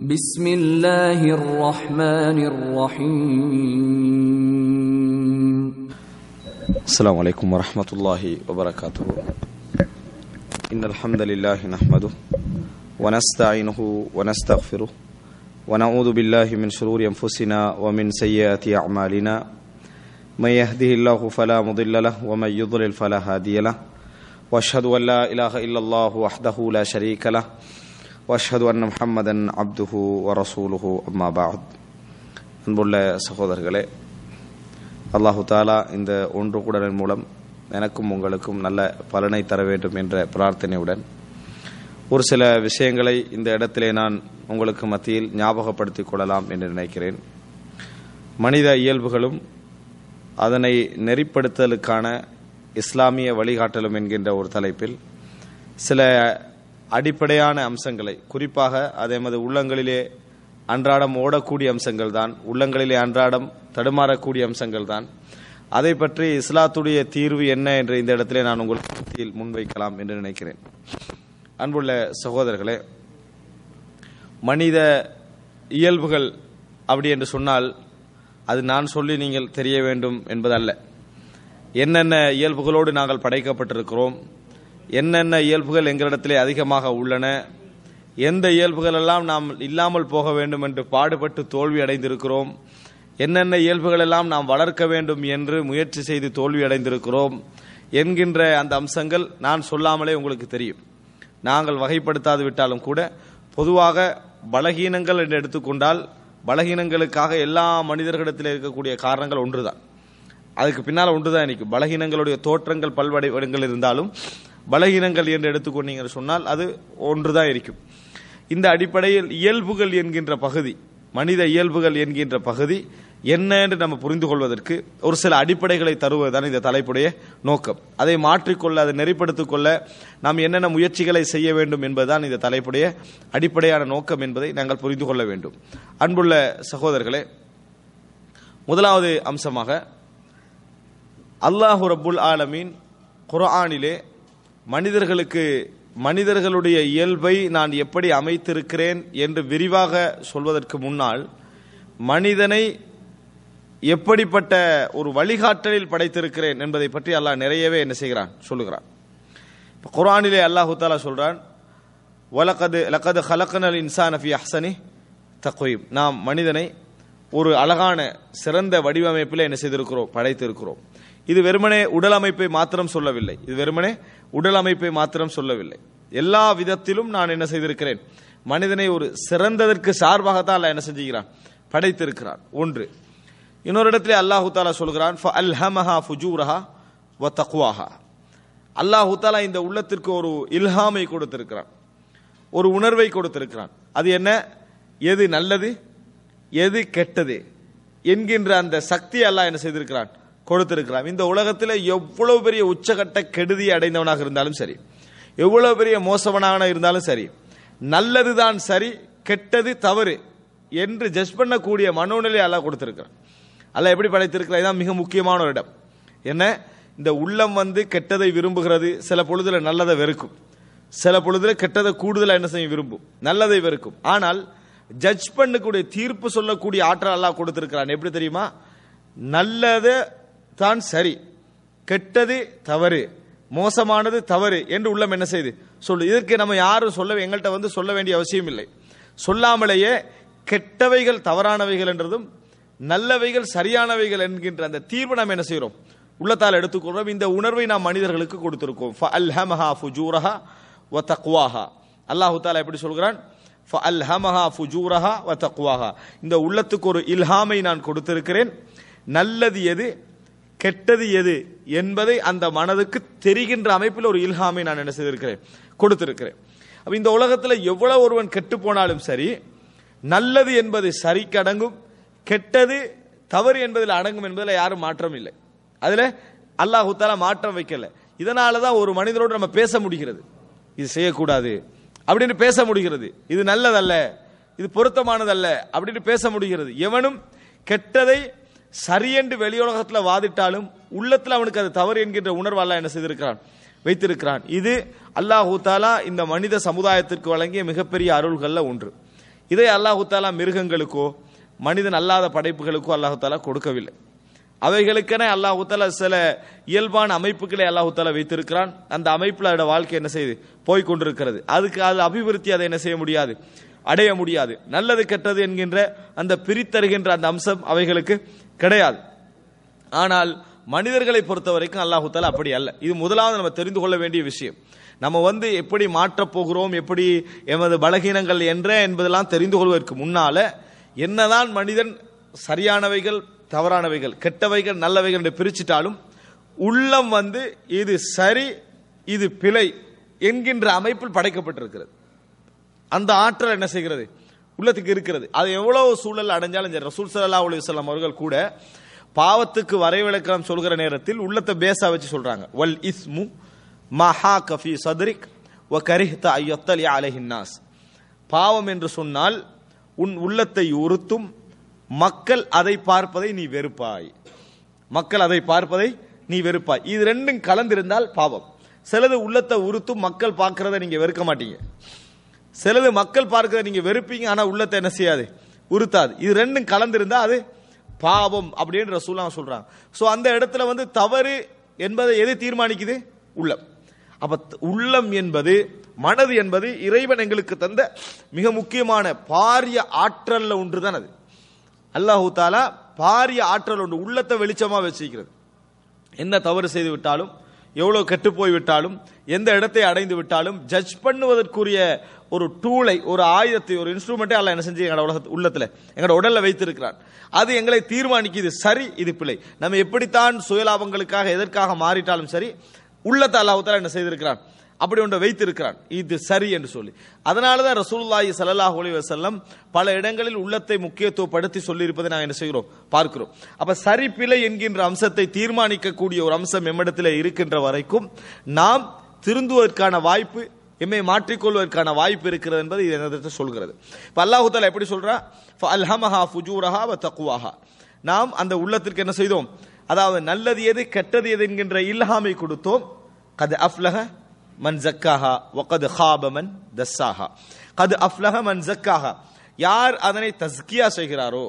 بسم الله الرحمن الرحيم السلام عليكم ورحمة الله وبركاته إن الحمد لله نحمده ونستعينه ونستغفره ونعوذ بالله من شرور أنفسنا ومن سيئات أعمالنا من يهده الله فلا مضل له ومن يضلل فلا هادي له واشهد ان لا اله الا الله وحده لا شريك له واشهد ان محمدا عبده ورسوله اما بعد அன்புள்ள சகோதரர்களே அல்லாஹு தாலா இந்த ஒன்று கூடலின் மூலம் எனக்கும் உங்களுக்கும் நல்ல பலனை தர வேண்டும் என்ற பிரார்த்தனையுடன் ஒரு சில விஷயங்களை இந்த இடத்திலே நான் உங்களுக்கு மத்தியில் ஞாபகப்படுத்திக் கொள்ளலாம் என்று நினைக்கிறேன் மனித இயல்புகளும் அதனை நெறிப்படுத்தலுக்கான இஸ்லாமிய வழிகாட்டலும் என்கின்ற ஒரு தலைப்பில் சில அடிப்படையான அம்சங்களை குறிப்பாக அது எமது உள்ளங்களிலே அன்றாடம் ஓடக்கூடிய அம்சங்கள் தான் உள்ளங்களிலே அன்றாடம் தடுமாறக்கூடிய அம்சங்கள் தான் அதை பற்றி இஸ்லாத்துடைய தீர்வு என்ன என்று இந்த இடத்திலே நான் உங்களுக்கு மத்தியில் முன்வைக்கலாம் என்று நினைக்கிறேன் அன்புள்ள சகோதரர்களே மனித இயல்புகள் அப்படி என்று சொன்னால் அது நான் சொல்லி நீங்கள் தெரிய வேண்டும் என்பதல்ல என்னென்ன இயல்புகளோடு நாங்கள் படைக்கப்பட்டிருக்கிறோம் என்னென்ன இயல்புகள் எங்களிடத்திலே அதிகமாக உள்ளன எந்த இயல்புகள் எல்லாம் நாம் இல்லாமல் போக வேண்டும் என்று பாடுபட்டு தோல்வி அடைந்திருக்கிறோம் என்னென்ன இயல்புகள் எல்லாம் நாம் வளர்க்க வேண்டும் என்று முயற்சி செய்து தோல்வி அடைந்திருக்கிறோம் என்கின்ற அந்த அம்சங்கள் நான் சொல்லாமலே உங்களுக்கு தெரியும் நாங்கள் வகைப்படுத்தாது விட்டாலும் கூட பொதுவாக பலகீனங்கள் என்று எடுத்துக்கொண்டால் பலகீனங்களுக்காக எல்லா மனிதர்களிடத்தில் இருக்கக்கூடிய காரணங்கள் ஒன்றுதான் அதுக்கு பின்னால் ஒன்றுதான் இன்னைக்கு பலகீனங்களுடைய தோற்றங்கள் பல்வடைவடங்கள் இருந்தாலும் பலகீனங்கள் என்று எடுத்துக்கொண்டீங்க சொன்னால் அது ஒன்றுதான் இருக்கும் இந்த அடிப்படையில் இயல்புகள் என்கின்ற பகுதி மனித இயல்புகள் என்கின்ற பகுதி என்ன என்று நம்ம புரிந்து கொள்வதற்கு ஒரு சில அடிப்படைகளை தருவதுதான் இந்த தலைப்புடைய நோக்கம் அதை மாற்றிக்கொள்ள அதை நெறிப்படுத்திக் கொள்ள நாம் என்னென்ன முயற்சிகளை செய்ய வேண்டும் என்பதுதான் இந்த தலைப்புடைய அடிப்படையான நோக்கம் என்பதை நாங்கள் புரிந்து கொள்ள வேண்டும் அன்புள்ள சகோதரர்களே முதலாவது அம்சமாக அல்லாஹு ரப்புல் ஆலமீன் குர்ஆனிலே மனிதர்களுக்கு மனிதர்களுடைய இயல்பை நான் எப்படி அமைத்திருக்கிறேன் என்று விரிவாக சொல்வதற்கு முன்னால் மனிதனை எப்படிப்பட்ட ஒரு வழிகாட்டலில் படைத்திருக்கிறேன் என்பதை பற்றி அல்லாஹ் நிறையவே என்ன செய்கிறான் சொல்லுகிறான் குர்ஆனிலே அல்லாஹு தாலா சொல்றான் வலகது லகது ஹலக்கனல் இன்சான் ஃபி அஹ்சனி தக்வீம் நாம் மனிதனை ஒரு அழகான சிறந்த வடிவமைப்பில் என்ன செய்திருக்கிறோம் படைத்திருக்கிறோம் இது வெறுமனே உடல் அமைப்பை மாத்திரம் சொல்லவில்லை இது வெறுமனே உடல் அமைப்பை மாத்திரம் சொல்லவில்லை எல்லா விதத்திலும் நான் என்ன செய்திருக்கிறேன் மனிதனை ஒரு சிறந்ததற்கு சார்பாகத்தான் அல்ல என்ன செஞ்சுக்கிறான் படைத்திருக்கிறான் ஒன்று இன்னொரு இடத்துல அல்லாஹு தாலா சொல்கிறான் அல்ஹமஹா ஃபுஜூரஹா வ தக்வாஹா அல்லாஹு தாலா இந்த உள்ளத்திற்கு ஒரு இல்ஹாமை கொடுத்திருக்கிறான் ஒரு உணர்வை கொடுத்திருக்கிறான் அது என்ன எது நல்லது எது கெட்டது என்கின்ற அந்த சக்தி அல்லாஹ் என்ன செய்திருக்கிறான் கொடுத்திருக்கிறான் இந்த உலகத்தில் எவ்வளவு பெரிய உச்சகட்ட கெடுதி அடைந்தவனாக இருந்தாலும் சரி எவ்வளவு பெரிய மோசவனாக இருந்தாலும் சரி நல்லதுதான் சரி கெட்டது தவறு என்று ஜட்ஜ் பண்ணக்கூடிய மனோநிலை அல்லாஹ் கொடுத்திருக்கிறான் அல்லாஹ் எப்படி படைத்திருக்கிறார் இதான் மிக முக்கியமான ஒரு இடம் என்ன இந்த உள்ளம் வந்து கெட்டதை விரும்புகிறது சில பொழுதுல நல்லதை வெறுக்கும் சில பொழுதுல கெட்டதை கூடுதலாக என்ன செய்யும் விரும்பும் நல்லதை வெறுக்கும் ஆனால் ஜட்ஜ் பண்ணக்கூடிய தீர்ப்பு சொல்லக்கூடிய ஆற்றல் அல்லாஹ் கொடுத்திருக்கிறான் எப்படி தெரியுமா நல்லது தான் சரி கெட்டது தவறு மோசமானது தவறு என்று உள்ளம் என்ன செய்து சொல்லு இதற்கு நம்ம யாரும் சொல்ல எங்கள்கிட்ட வந்து சொல்ல வேண்டிய அவசியம் இல்லை சொல்லாமலேயே கெட்டவைகள் தவறானவைகள் என்றதும் நல்லவைகள் சரியானவைகள் என்கின்ற அந்த தீர்வு நாம் என்ன செய்கிறோம் உள்ளத்தால் எடுத்துக்கொள்றோம் இந்த உணர்வை நாம் மனிதர்களுக்கு கொடுத்திருக்கோம் அல்ஹமஹா ஃபுஜூரஹா வ தக்வாஹா அல்லாஹு தாலா எப்படி சொல்கிறான் அல்ஹமஹா ஃபுஜூரஹா வ தக்வாஹா இந்த உள்ளத்துக்கு ஒரு இல்ஹாமை நான் கொடுத்திருக்கிறேன் நல்லது எது கெட்டது எது என்பதை அந்த மனதுக்கு தெரிகின்ற அமைப்பில் ஒரு இல்ஹாமை நான் என்ன செய்திருக்கிறேன் கொடுத்திருக்கிறேன் அப்ப இந்த உலகத்தில் எவ்வளவு ஒருவன் கெட்டு போனாலும் சரி நல்லது என்பது சரிக்கு அடங்கும் கெட்டது தவறு என்பதில் அடங்கும் என்பதில் யாரும் மாற்றம் இல்லை அதுல அல்லாஹு தாலா மாற்றம் வைக்கல இதனால தான் ஒரு மனிதரோடு நம்ம பேச முடிகிறது இது செய்யக்கூடாது அப்படின்னு பேச முடிகிறது இது நல்லதல்ல இது பொருத்தமானதல்ல அப்படின்னு பேச முடிகிறது எவனும் கெட்டதை சரியென்று வெளியுலகத்தில் வாதிட்டாலும் உள்ளத்தில் அவனுக்கு அது தவறு என்கின்ற உணர்வு அல்ல என்ன செய்திருக்கிறான் வைத்திருக்கிறான் இது அல்லாஹூ தாலா இந்த மனித சமுதாயத்திற்கு வழங்கிய மிகப்பெரிய அருள்கள்ல ஒன்று இதை அல்லாஹு தாலா மிருகங்களுக்கோ மனிதன் அல்லாத படைப்புகளுக்கோ அல்லாஹு தாலா கொடுக்கவில்லை அவைகளுக்கென அல்லாஹு தாலா சில இயல்பான அமைப்புகளை அல்லாஹு தாலா வைத்திருக்கிறான் அந்த அமைப்புல அதோட வாழ்க்கை என்ன செய்யுது போய் கொண்டிருக்கிறது அதுக்கு அது அபிவிருத்தி அதை என்ன செய்ய முடியாது அடைய முடியாது நல்லது கெட்டது என்கின்ற அந்த பிரித்தருகின்ற அந்த அம்சம் அவைகளுக்கு கிடையாது ஆனால் மனிதர்களை பொறுத்த வரைக்கும் அல்லாஹு தாலா அப்படி அல்ல இது முதலாவது நம்ம தெரிந்து கொள்ள வேண்டிய விஷயம் நம்ம வந்து எப்படி மாற்றப் போகிறோம் எப்படி எமது பலகீனங்கள் என்ற என்பதெல்லாம் தெரிந்து கொள்வதற்கு முன்னால என்னதான் மனிதன் சரியானவைகள் தவறானவைகள் கெட்டவைகள் நல்லவைகள் என்று பிரிச்சிட்டாலும் உள்ளம் வந்து இது சரி இது பிழை என்கின்ற அமைப்பில் படைக்கப்பட்டிருக்கிறது அந்த ஆற்றல் என்ன செய்கிறது உள்ளத்துக்கு இருக்கிறது அது எவ்வளவு சூழல் அடைஞ்சாலும் சரி ரசூல் ஸல்லல்லாஹு அலைஹி வஸல்லம் அவர்கள் கூட பாவத்துக்கு வரைவிலக்கணம் சொல்கிற நேரத்தில் உள்ளத்தை பேசா வச்சு சொல்றாங்க வல் இஸ்மு மஹா கஃபி சதுரிக் வ கரிஹ்த ஐயத்தலி அலைஹின்னாஸ் பாவம் என்று சொன்னால் உன் உள்ளத்தை உறுத்தும் மக்கள் அதை பார்ப்பதை நீ வெறுப்பாய் மக்கள் அதை பார்ப்பதை நீ வெறுப்பாய் இது ரெண்டும் கலந்திருந்தால் பாவம் சிலது உள்ளத்தை உறுத்தும் மக்கள் பார்க்கறத நீங்க வெறுக்க மாட்டீங்க சிலது மக்கள் பார்க்கறத நீங்க வெறுப்பீங்க ஆனா உள்ளத்தை என்ன செய்யாது உறுத்தாது இது ரெண்டும் கலந்திருந்தா அது பாவம் அப்படின்னு ரசூலா சொல்றாங்க சோ அந்த இடத்துல வந்து தவறு என்பதை எது தீர்மானிக்குது உள்ளம் அப்ப த- உள்ளம் என்பது மனது என்பது இறைவன் எங்களுக்கு தந்த மிக முக்கியமான பாரிய ஆற்றல்ல ஒன்றுதான் அது அல்லாஹு தாலா பாரிய ஆற்றல் ஒன்று உள்ளத்தை வெளிச்சமா வச்சிருக்கிறது என்ன தவறு செய்து விட்டாலும் எவ்வளவு கெட்டு போய் விட்டாலும் எந்த இடத்தை அடைந்து விட்டாலும் ஜட்ஜ் பண்ணுவதற்குரிய ஒரு டூலை ஒரு ஆயுதத்தை ஒரு இன்ஸ்ட்ருமெண்ட்டே அல்ல என்ன செஞ்சு எங்களோட உலகத்து உள்ளத்துல எங்களோட உடல்ல வைத்திருக்கிறான் அது எங்களை தீர்மானிக்குது சரி இது பிழை நம்ம எப்படித்தான் சுயலாபங்களுக்காக எதற்காக மாறிட்டாலும் சரி உள்ளத்தை அல்லாஹ் என்ன செய்திருக்கிறான் அப்படி ஒன்றை வைத்திருக்கிறான் இது சரி என்று சொல்லி அதனால தான் ரசூலுல்லாஹி ஸல்லல்லாஹு அலைஹி வஸல்லம் பல இடங்களில் உள்ளத்தை முக்கியத்துவப்படுத்தி சொல்லி இருப்பதை நாங்கள் என்ன செய்கிறோம் பார்க்கிறோம் அப்ப சரி பிழை என்கின்ற அம்சத்தை தீர்மானிக்கக்கூடிய ஒரு அம்சம் எம்மிடத்தில் இருக்கின்ற வரைக்கும் நாம் திருந்துவதற்கான வாய்ப்பு எம்மை மாற்றிக்கொள்வதற்கான வாய்ப்பு இருக்கிறது என்பது இது என்னிடத்தை சொல்கிறது இப்ப அல்லாஹு தாலா எப்படி சொல்றா அல்ஹமஹா ஃபுஜூரஹா வ தக்வாஹா நாம் அந்த உள்ளத்திற்கு என்ன செய்தோம் அதாவது நல்லது எது கெட்டது எது என்கின்ற இல்ஹாமை கொடுத்தோம் கது அஃப்லஹ மன் ஜக்காஹா வகது ஹாப மன் தஸ்ஸாஹா கது அஃப்லஹ மன் ஜக்காஹா யார் அதனை தஸ்கியா செய்கிறாரோ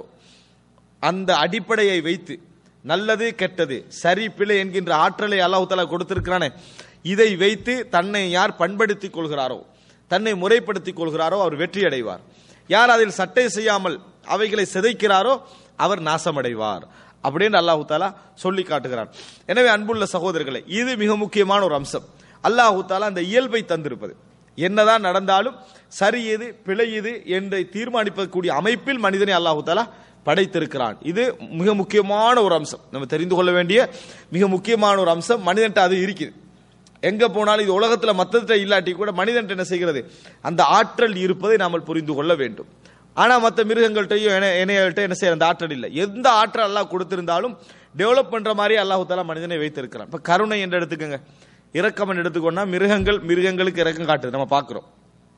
அந்த அடிப்படையை வைத்து நல்லது கெட்டது சரி பிழை என்கின்ற ஆற்றலை அல்லாஹ் தஆலா கொடுத்திருக்கிறானே இதை வைத்து தன்னை யார் பண்படுத்திக் கொள்கிறாரோ தன்னை முறைப்படுத்திக் கொள்கிறாரோ அவர் வெற்றி அடைவார் யார் அதில் சட்டை செய்யாமல் அவைகளை சிதைக்கிறாரோ அவர் நாசமடைவார் அப்படின்னு அல்லாஹு தாலா சொல்லி காட்டுகிறார் எனவே அன்புள்ள சகோதரர்களே இது மிக முக்கியமான ஒரு அம்சம் அல்லாஹு தாலா அந்த இயல்பை தந்திருப்பது என்னதான் நடந்தாலும் சரி எது பிழை எது என்று தீர்மானிப்பக்கூடிய அமைப்பில் மனிதனை அல்லாஹு தாலா படைத்திருக்கிறான் இது மிக முக்கியமான ஒரு அம்சம் நம்ம தெரிந்து கொள்ள வேண்டிய மிக முக்கியமான ஒரு அம்சம் மனிதன்ட்ட அது இருக்குது எங்க போனாலும் இது உலகத்துல மத்தத்தை இல்லாட்டி கூட மனிதன் என்ன செய்கிறது அந்த ஆற்றல் இருப்பதை நாம் புரிந்து கொள்ள வேண்டும் ஆனா மற்ற மிருகங்கள்ட்டையும் இணையல்ட்ட என்ன செய்ய அந்த ஆற்றல் இல்லை எந்த ஆற்றல் அல்லாஹ் கொடுத்திருந்தாலும் டெவலப் பண்ற மாதிரி அல்லாஹு தாலா மனிதனை வைத்திருக்கிறான் இப்ப கருணை என்று எடுத்துக்கோங்க இரக்கம் எடுத்துக்கொண்டா மிருகங்கள் மிருகங்களுக்கு இரக்கம் காட்டுது நம்ம பார்க்கிறோம்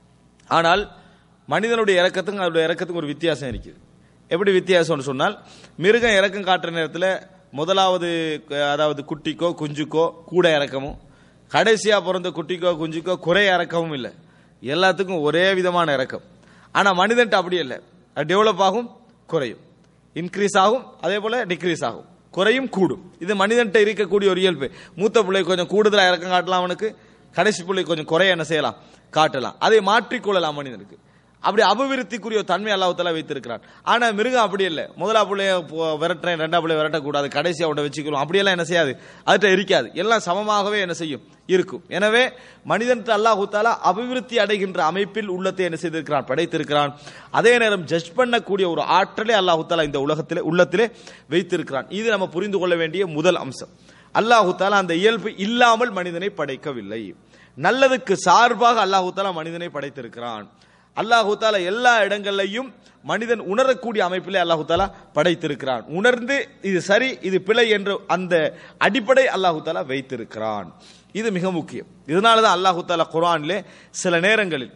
ஆனால் மனிதனுடைய இறக்கத்துக்கும் அதோட இறக்கத்துக்கும் ஒரு வித்தியாசம் இருக்குது எப்படி வித்தியாசம்னு சொன்னால் மிருகம் இறக்கம் காட்டுற நேரத்தில் முதலாவது அஹ், அதாவது குட்டிக்கோ குஞ்சுக்கோ கூட இறக்கமும் கடைசியா பிறந்த குட்டிக்கோ குஞ்சுக்கோ குறை இறக்கமும் இல்லை எல்லாத்துக்கும் ஒரே விதமான இறக்கம் ஆனா மனிதன்ட்ட அப்படி இல்லை அது டெவலப் ஆகும் குறையும் இன்க்ரீஸ் ஆகும் அதே போல டிக்ரீஸ் ஆகும் குறையும் கூடும் இது மனிதன்ட்ட இருக்கக்கூடிய ஒரு இயல்பு மூத்த பிள்ளை கொஞ்சம் கூடுதலா இறக்கம் காட்டலாம் அவனுக்கு கடைசி பிள்ளை கொஞ்சம் குறைய என்ன செய்யலாம் காட்டலாம் அதை மாற்றிக்கொள்ளலாம் மனிதனுக்கு அப்படி அபிவிருத்திக்குரிய ஒரு தன்மை அல்லாஹ் வைத்திருக்கிறான் ஆனா மிருகம் அப்படி இல்லை முதலா பிள்ளைய போ- விரட்டுறேன் ரெண்டா பிள்ளைய விரட்டக்கூடாது கடைசி அவனை வச்சுக்கலாம் அப்படியெல்லாம் என்ன செய்யாது அதுட்ட இருக்காது எல்லாம் சமமாகவே என்ன செய்யும் இருக்கும் எனவே மனிதன் அல்லாஹ் தாலா அபிவிருத்தி அடைகின்ற அமைப்பில் உள்ளத்தை என்ன செய்திருக்கிறான் படைத்திருக்கிறான் அதே நேரம் ஜட்ஜ் பண்ணக்கூடிய ஒரு ஆற்றலை அல்லாஹ் தாலா இந்த உலகத்திலே உள்ளத்திலே வைத்திருக்கிறான் இது நம்ம புரிந்து கொள்ள வேண்டிய முதல் அம்சம் அல்லாஹு தாலா அந்த இயல்பு இல்லாமல் மனிதனை படைக்கவில்லை நல்லதுக்கு சார்பாக அல்லாஹு தாலா மனிதனை படைத்திருக்கிறான் அல்லாஹு தாலா எல்லா இடங்களையும் மனிதன் உணரக்கூடிய அமைப்பிலே அல்லாஹு தாலா படைத்திருக்கிறான் உணர்ந்து இது சரி இது பிழை என்று அந்த அடிப்படை அல்லாஹு தாலா வைத்திருக்கிறான் இது மிக முக்கியம் இதனால தான் அல்லாஹு தாலா குர்ஆனிலே சில நேரங்களில்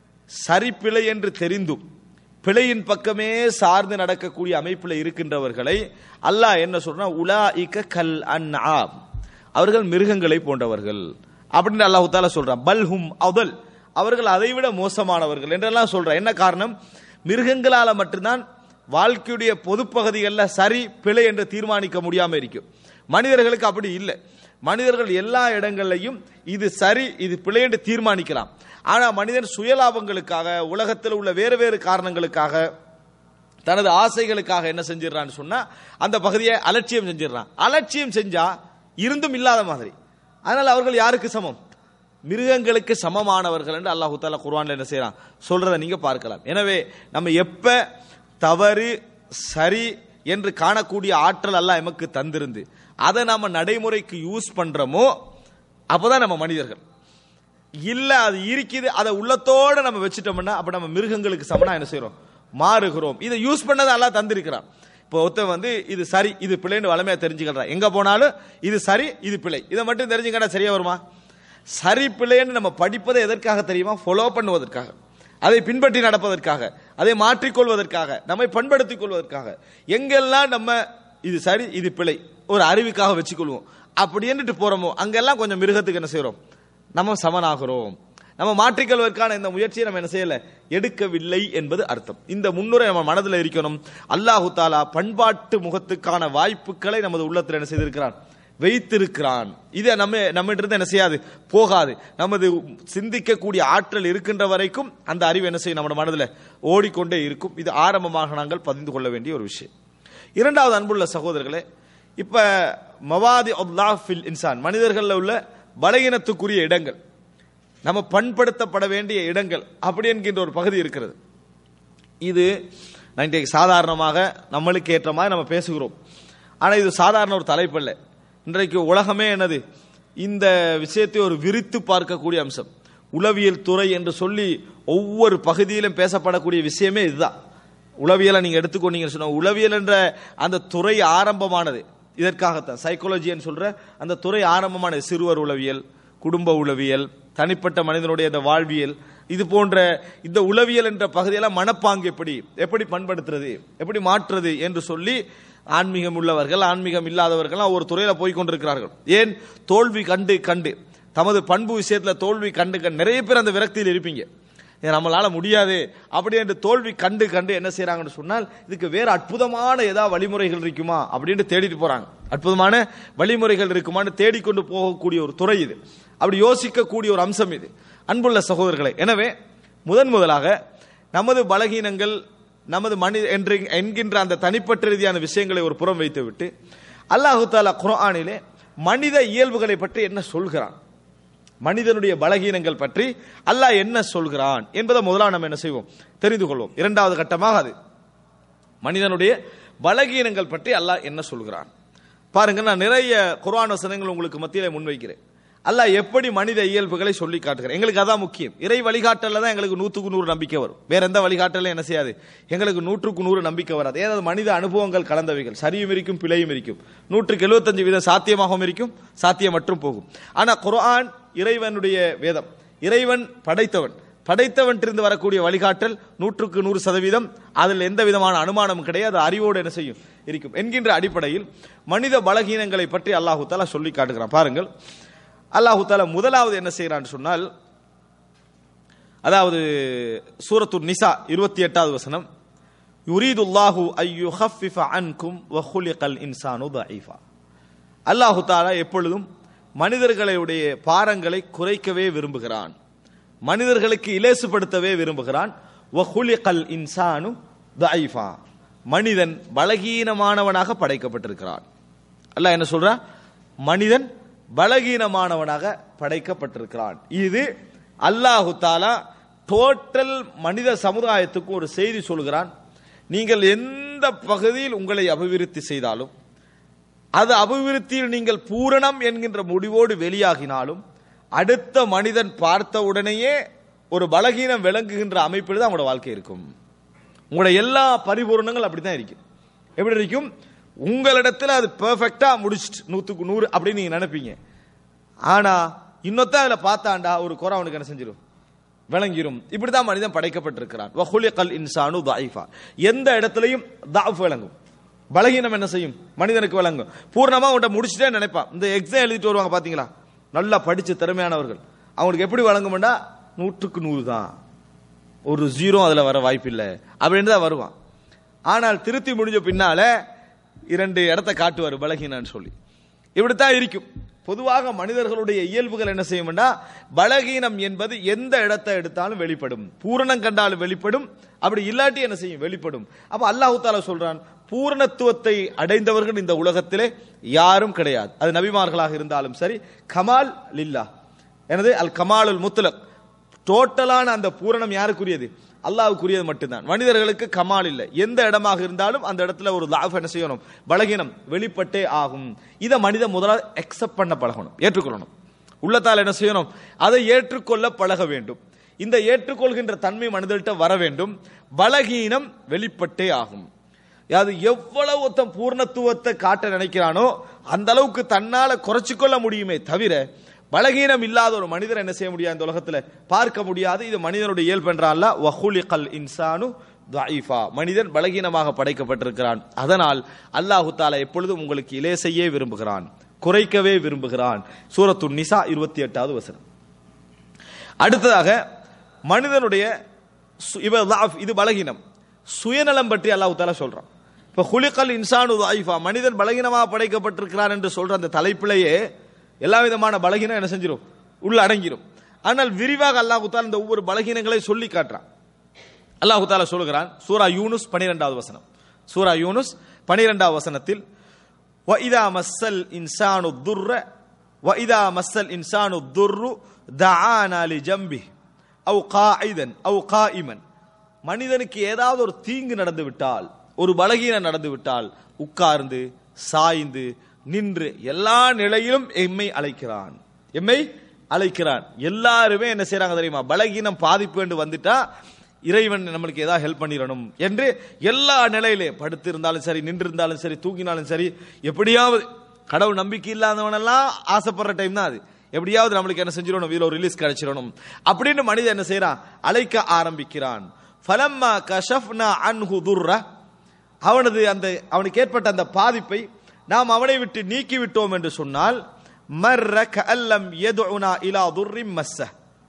சரி பிழை என்று தெரிந்தும் பிழையின் பக்கமே சார்ந்து நடக்கக்கூடிய அமைப்பில் இருக்கின்றவர்களை அல்லாஹ் என்ன சொல்றான் உலா இக்க கல் அன்ஆம் அவர்கள் மிருகங்களை போன்றவர்கள் அப்படின்னு அல்லாஹு தாலா சொல்றான் பல்ஹும் அவல் அவர்கள் அதைவிட மோசமானவர்கள் என்றெல்லாம் சொல்றான் என்ன காரணம் மிருகங்களால மட்டும்தான் வாழ்க்கையுடைய பொது பகுதிகளில் சரி பிழை என்று தீர்மானிக்க முடியாம இருக்கும் மனிதர்களுக்கு அப்படி இல்லை மனிதர்கள் எல்லா இடங்கள்லையும் இது சரி இது பிழை என்று தீர்மானிக்கலாம் ஆனா மனிதன் சுயலாபங்களுக்காக உலகத்தில் உள்ள வேறு வேறு காரணங்களுக்காக தனது ஆசைகளுக்காக என்ன செஞ்சிடறான்னு சொன்னா அந்த பகுதியை அலட்சியம் செஞ்சிடறான் அலட்சியம் செஞ்சா இருந்தும் இல்லாத மாதிரி அதனால் அவர்கள் யாருக்கு சமம் மிருகங்களுக்கு சமமானவர்கள் என்று அல்லாஹு தாலா குர்ஆன்ல என்ன செய்யறான் சொல்றதை நீங்க பார்க்கலாம் எனவே நம்ம எப்ப தவறு சரி என்று காணக்கூடிய ஆற்றல் அல்லாஹ் எமக்கு தந்திருந்து அதை நாம நடைமுறைக்கு யூஸ் பண்றோமோ அப்பதான் நம்ம மனிதர்கள் இல்ல அது இருக்குது அதை உள்ளத்தோட நம்ம வச்சுட்டோம்னா அப்ப நம்ம மிருகங்களுக்கு சமனா என்ன செய்றோம் மாறுகிறோம் இதை யூஸ் பண்ணதை எல்லாம் தந்திருக்கிறான் இப்போ ஒருத்தன் வந்து இது சரி இது பிழைன்னு வளமையா தெரிஞ்சுக்கிறான் எங்க போனாலும் இது சரி இது பிழை இதை மட்டும் தெரிஞ்சுக்கிட்டா சரியா வருமா சரி பிழைன்னு நம்ம படிப்பதை எதற்காக தெரியுமா ஃபாலோ பண்ணுவதற்காக அதை பின்பற்றி நடப்பதற்காக அதை மாற்றிக்கொள்வதற்காக நம்மை பண்படுத்திக் கொள்வதற்காக எங்கெல்லாம் நம்ம இது சரி இது பிழை ஒரு அறிவுக்காக வச்சுக்கொள்வோம் அப்படி என்றுட்டு போறோமோ அங்கெல்லாம் கொஞ்சம் மிருகத்துக்கு என்ன செய்றோம் நம்ம சமனாகிறோம் நம்ம மாற்றிக்கொள்வதற்கான இந்த முயற்சியை நம்ம என்ன செய்யல எடுக்கவில்லை என்பது அர்த்தம் இந்த முன்னுரை நம்ம மனதில் இருக்கணும் அல்லாஹு தாலா பண்பாட்டு முகத்துக்கான வாய்ப்புகளை நமது உள்ளத்தில் என்ன செய்திருக்கிறான் வைத்திருக்கிறான் இதை நம்ம நம்ம இருந்து என்ன செய்யாது போகாது நமது சிந்திக்கக்கூடிய ஆற்றல் இருக்கின்ற வரைக்கும் அந்த அறிவு என்ன செய்யும் நம்ம மனதில் ஓடிக்கொண்டே இருக்கும் இது ஆரம்பமாக நாங்கள் பதிந்து கொள்ள வேண்டிய ஒரு விஷயம் இரண்டாவது அன்புள்ள சகோதரர்களே இப்ப மவாதி ஃபில் இன்சான் மனிதர்களில் உள்ள பலகீனத்துக்குரிய இடங்கள் நம்ம பண்படுத்தப்பட வேண்டிய இடங்கள் அப்படி என்கின்ற ஒரு பகுதி இருக்கிறது இது நான் இன்றைக்கு சாதாரணமாக நம்மளுக்கு ஏற்ற மாதிரி நம்ம பேசுகிறோம் ஆனால் இது சாதாரண ஒரு தலைப்பு அல்ல இன்றைக்கு உலகமே என்னது இந்த விஷயத்தை ஒரு விரித்து பார்க்கக்கூடிய அம்சம் உளவியல் துறை என்று சொல்லி ஒவ்வொரு பகுதியிலும் பேசப்படக்கூடிய விஷயமே இதுதான் உளவியலை நீங்க எடுத்துக்கொண்டீங்கன்னு சொன்னா உளவியல் என்ற அந்த துறை ஆரம்பமானது இதற்காகத்தான் சைக்காலஜின்னு சொல்ற அந்த துறை ஆரம்பமானது சிறுவர் உளவியல் குடும்ப உளவியல் தனிப்பட்ட மனிதனுடைய அந்த வாழ்வியல் இது போன்ற இந்த உளவியல் என்ற பகுதியெல்லாம் மனப்பாங்கு எப்படி எப்படி பண்படுத்துறது எப்படி மாற்றுறது என்று சொல்லி ஆன்மீகம் உள்ளவர்கள் ஆன்மீகம் இல்லாதவர்கள் ஒரு துறையில போய் கொண்டிருக்கிறார்கள் ஏன் தோல்வி கண்டு கண்டு தமது பண்பு விஷயத்துல தோல்வி கண்டு கண்டு நிறைய பேர் அந்த விரக்தியில் இருப்பீங்க இது நம்மளால முடியாது அப்படி என்று தோல்வி கண்டு கண்டு என்ன செய்யறாங்கன்னு சொன்னால் இதுக்கு வேற அற்புதமான ஏதாவது வழிமுறைகள் இருக்குமா அப்படின்னு தேடிட்டு போறாங்க அற்புதமான வழிமுறைகள் இருக்குமான்னு தேடிக்கொண்டு போகக்கூடிய ஒரு துறை இது அப்படி யோசிக்கக்கூடிய ஒரு அம்சம் இது அன்புள்ள சகோதரர்களை எனவே முதன் முதலாக நமது பலகீனங்கள் நமது மனித என்று என்கின்ற அந்த தனிப்பட்ட ரீதியான விஷயங்களை ஒரு புறம் வைத்துவிட்டு அல்லாஹு தாலா குர்ஆனிலே மனித இயல்புகளை பற்றி என்ன சொல்கிறான் மனிதனுடைய பலகீனங்கள் பற்றி அல்லாஹ் என்ன சொல்கிறான் என்பதை முதலாக நம்ம என்ன செய்வோம் தெரிந்து கொள்வோம் இரண்டாவது கட்டமாக அது மனிதனுடைய பலகீனங்கள் பற்றி அல்லாஹ் என்ன சொல்கிறான் பாருங்க நான் நிறைய குர்ஆன் வசனங்கள் உங்களுக்கு மத்தியில முன்வைக்கிறேன் அல்லாஹ் எப்படி மனித இயல்புகளை சொல்லி காட்டுகிறேன் எங்களுக்கு அதான் முக்கியம் இறை வழிகாட்டல தான் எங்களுக்கு நூற்றுக்கு நூறு நம்பிக்கை வரும் வேற எந்த வழிகாட்டலும் என்ன செய்யாது எங்களுக்கு நூற்றுக்கு நூறு நம்பிக்கை வராது ஏதாவது மனித அனுபவங்கள் கலந்தவைகள் சரியும் இருக்கும் பிழையும் இருக்கும் நூற்றுக்கு எழுபத்தஞ்சு வீதம் சாத்தியமாகவும் இருக்கும் சாத்தியம் மற்றும் போகும் ஆனா குர்ஆன் இறைவனுடைய வேதம் இறைவன் படைத்தவன் படைத்தவன் இருந்து வரக்கூடிய வழிகாட்டல் நூற்றுக்கு நூறு சதவீதம் அதில் எந்த விதமான அனுமானமும் கிடையாது அறிவோடு என்ன செய்யும் இருக்கும் என்கின்ற அடிப்படையில் மனித பலகீனங்களை பற்றி அல்லாஹு தாலா சொல்லி காட்டுகிறான் பாருங்கள் அல்லாஹு தாலா முதலாவது என்ன செய்கிறான்னு சொன்னால் அதாவது சூரத்து நிசா இருபத்தி எட்டாவது வசனம் யுரீதுல்லாஹு ஐயு ஹஃபிஃப அன்கும் வஹுலிகல் இன்சானு தஈஃபா அல்லாஹு தாலா எப்பொழுதும் மனிதர்களுடைய பாரங்களை குறைக்கவே விரும்புகிறான் மனிதர்களுக்கு இலேசுபடுத்தவே விரும்புகிறான் வஹுலிகல் இன்சானு தஈஃபா மனிதன் பலகீனமானவனாக படைக்கப்பட்டிருக்கிறான் அல்லாஹ் என்ன சொல்றான் மனிதன் பலகீனமானவனாக படைக்கப்பட்டிருக்கிறான் இது அல்லாஹு தாலா டோட்டல் மனித சமுதாயத்துக்கு ஒரு செய்தி சொல்கிறான் நீங்கள் எந்த பகுதியில் உங்களை அபிவிருத்தி செய்தாலும் அது அபிவிருத்தியில் நீங்கள் பூரணம் என்கின்ற முடிவோடு வெளியாகினாலும் அடுத்த மனிதன் பார்த்த உடனேயே ஒரு பலகீனம் விளங்குகின்ற அமைப்பில் தான் அவங்களோட வாழ்க்கை இருக்கும் உங்களோட எல்லா பரிபூரணங்கள் அப்படித்தான் இருக்கும் எப்படி இருக்கும் உங்களிடத்துல அது பெர்ஃபெக்டா முடிச்சிட்டு நூத்துக்கு நூறு அப்படின்னு நீங்க நினைப்பீங்க ஆனா இன்னொத்த அதுல பார்த்தாண்டா ஒரு குறை அவனுக்கு என்ன செஞ்சிடும் விளங்கிரும் இப்படிதான் மனிதன் படைக்கப்பட்டிருக்கிறான் வஹுலிகல் இன்சானு தாயிஃபா எந்த இடத்துலையும் தாஃப் விளங்கும் பலகீனம் என்ன செய்யும் மனிதனுக்கு விளங்கும் பூர்ணமா அவன்கிட்ட முடிச்சுட்டே நினைப்பான் இந்த எக்ஸாம் எழுதிட்டு வருவாங்க பாத்தீங்களா நல்லா படிச்ச திறமையானவர்கள் அவங்களுக்கு எப்படி வழங்கும்டா நூற்றுக்கு நூறு தான் ஒரு ஜீரோ அதுல வர வாய்ப்பில்லை அப்படின்னு தான் வருவான் ஆனால் திருத்தி முடிஞ்ச பின்னால இரண்டு இடத்த காட்டுவார் பலகீனான்னு சொல்லி இப்படித்தான் இருக்கும் பொதுவாக மனிதர்களுடைய இயல்புகள் என்ன செய்யும்னா பலகீனம் என்பது எந்த இடத்தை எடுத்தாலும் வெளிப்படும் பூரணம் கண்டாலும் வெளிப்படும் அப்படி இல்லாட்டி என்ன செய்யும் வெளிப்படும் அப்ப அல்லாஹு தாலா சொல்றான் பூரணத்துவத்தை அடைந்தவர்கள் இந்த உலகத்திலே யாரும் கிடையாது அது நபிமார்களாக இருந்தாலும் சரி கமால் லில்லா எனது அல் கமாலுல் முத்லக் டோட்டலான அந்த பூரணம் யாருக்குரியது அல்லாஹ்வுக்குரியது மட்டும்தான் மனிதர்களுக்கு கமால் இல்லை எந்த இடமாக இருந்தாலும் அந்த இடத்துல ஒரு லாஃப் என்ன செய்யணும் பலகீனம் வெளிப்பட்டே ஆகும் இதை மனிதன் முதலாவது அக்செப்ட் பண்ண பழகணும் ஏற்றுக்கொள்ளணும் உள்ளத்தால் என்ன செய்யணும் அதை ஏற்றுக்கொள்ள பழக வேண்டும் இந்த ஏற்றுக்கொள்கின்ற தன்மை மனிதர்கிட்ட வர வேண்டும் பலகீனம் வெளிப்பட்டே ஆகும் அது எவ்வளவு ஒருத்தன் பூர்ணத்துவத்தை காட்ட நினைக்கிறானோ அந்த அளவுக்கு தன்னால குறைச்சிக்கொள்ள முடியுமே தவிர பலகீனம் இல்லாத ஒரு மனிதர் என்ன செய்ய முடியாது இந்த உலகத்துல பார்க்க முடியாது இது மனிதனுடைய இயல்பு என்றால் வஹுலிகல் இன்சானு தஈஃபா மனிதன் பலகீனமாக படைக்கப்பட்டிருக்கிறான் அதனால் அல்லாஹு தாலா எப்பொழுதும் உங்களுக்கு இலே செய்ய விரும்புகிறான் குறைக்கவே விரும்புகிறான் சூரத்து நிசா இருபத்தி எட்டாவது வசனம் அடுத்ததாக மனிதனுடைய சு- இவ லாஃப், இது பலகீனம் சுயநலம் பற்றி அல்லாஹ் தாலா சொல்றான் இப்ப ஹுலிகல் இன்சானு தாயிஃபா மனிதன் பலகீனமாக படைக்கப்பட்டிருக்கிறான் என்று சொல்ற அந்த தலைப்பிலேயே எல்லா விதமான பலகீனம் என்ன செஞ்சிரும் உள்ள அடங்கிரும் ஆனால் விரிவாக அல்லாஹ் தாலா இந்த ஒவ்வொரு பலகீனங்களை சொல்லி காட்டுறான் அல்லாஹு தாலா சொல்லுகிறான் சூரா யூனுஸ் பனிரெண்டாவது வசனம் சூரா யூனுஸ் பனிரெண்டாவது வசனத்தில் وَإِذَا مَسَّ الْإِنسَانُ الضُّرَّ وَإِذَا مَسَّ الْإِنسَانُ الضُّرُّ دَعَانَا لِجَنبِهِ أَوْ قَاعِدًا أَوْ قَائِمًا மனிதனுக்கு ஏதாவது ஒரு தீங்கு நடந்து விட்டால் ஒரு பலகீனம் நடந்து விட்டால் உட்கார்ந்து சாய்ந்து நின்று எல்லா நிலையிலும் எம்மை அழைக்கிறான் எம்மை அழைக்கிறான் எல்லாருமே என்ன செய்றாங்க தெரியுமா பலகீனம் பாதிப்பு என்று வந்துட்டா இறைவன் நம்மளுக்கு ஏதாவது ஹெல்ப் பண்ணிடணும் என்று எல்லா நிலையிலே படுத்து இருந்தாலும் சரி நின்று இருந்தாலும் சரி தூங்கினாலும் சரி எப்படியாவது கடவுள் நம்பிக்கை இல்லாதவனெல்லாம் ஆசைப்படுற டைம் தான் அது எப்படியாவது நம்மளுக்கு என்ன செஞ்சிடணும் இதுல ஒரு ரிலீஸ் கிடைச்சிடணும் அப்படின்னு மனிதன் என்ன செய்யறான் அழைக்க ஆரம்பிக்கிறான் ஃபலம்மா கஷஃப்னா அன்ஹு துர்ர அவனது அந்த அவனுக்கு ஏற்பட்ட அந்த பாதிப்பை நாம் அவனை விட்டு நீக்கி விட்டோம் என்று சொன்னால் மர்ர கஅல்லம் யதுனா இலா துர்ரிம் மஸ்ஸ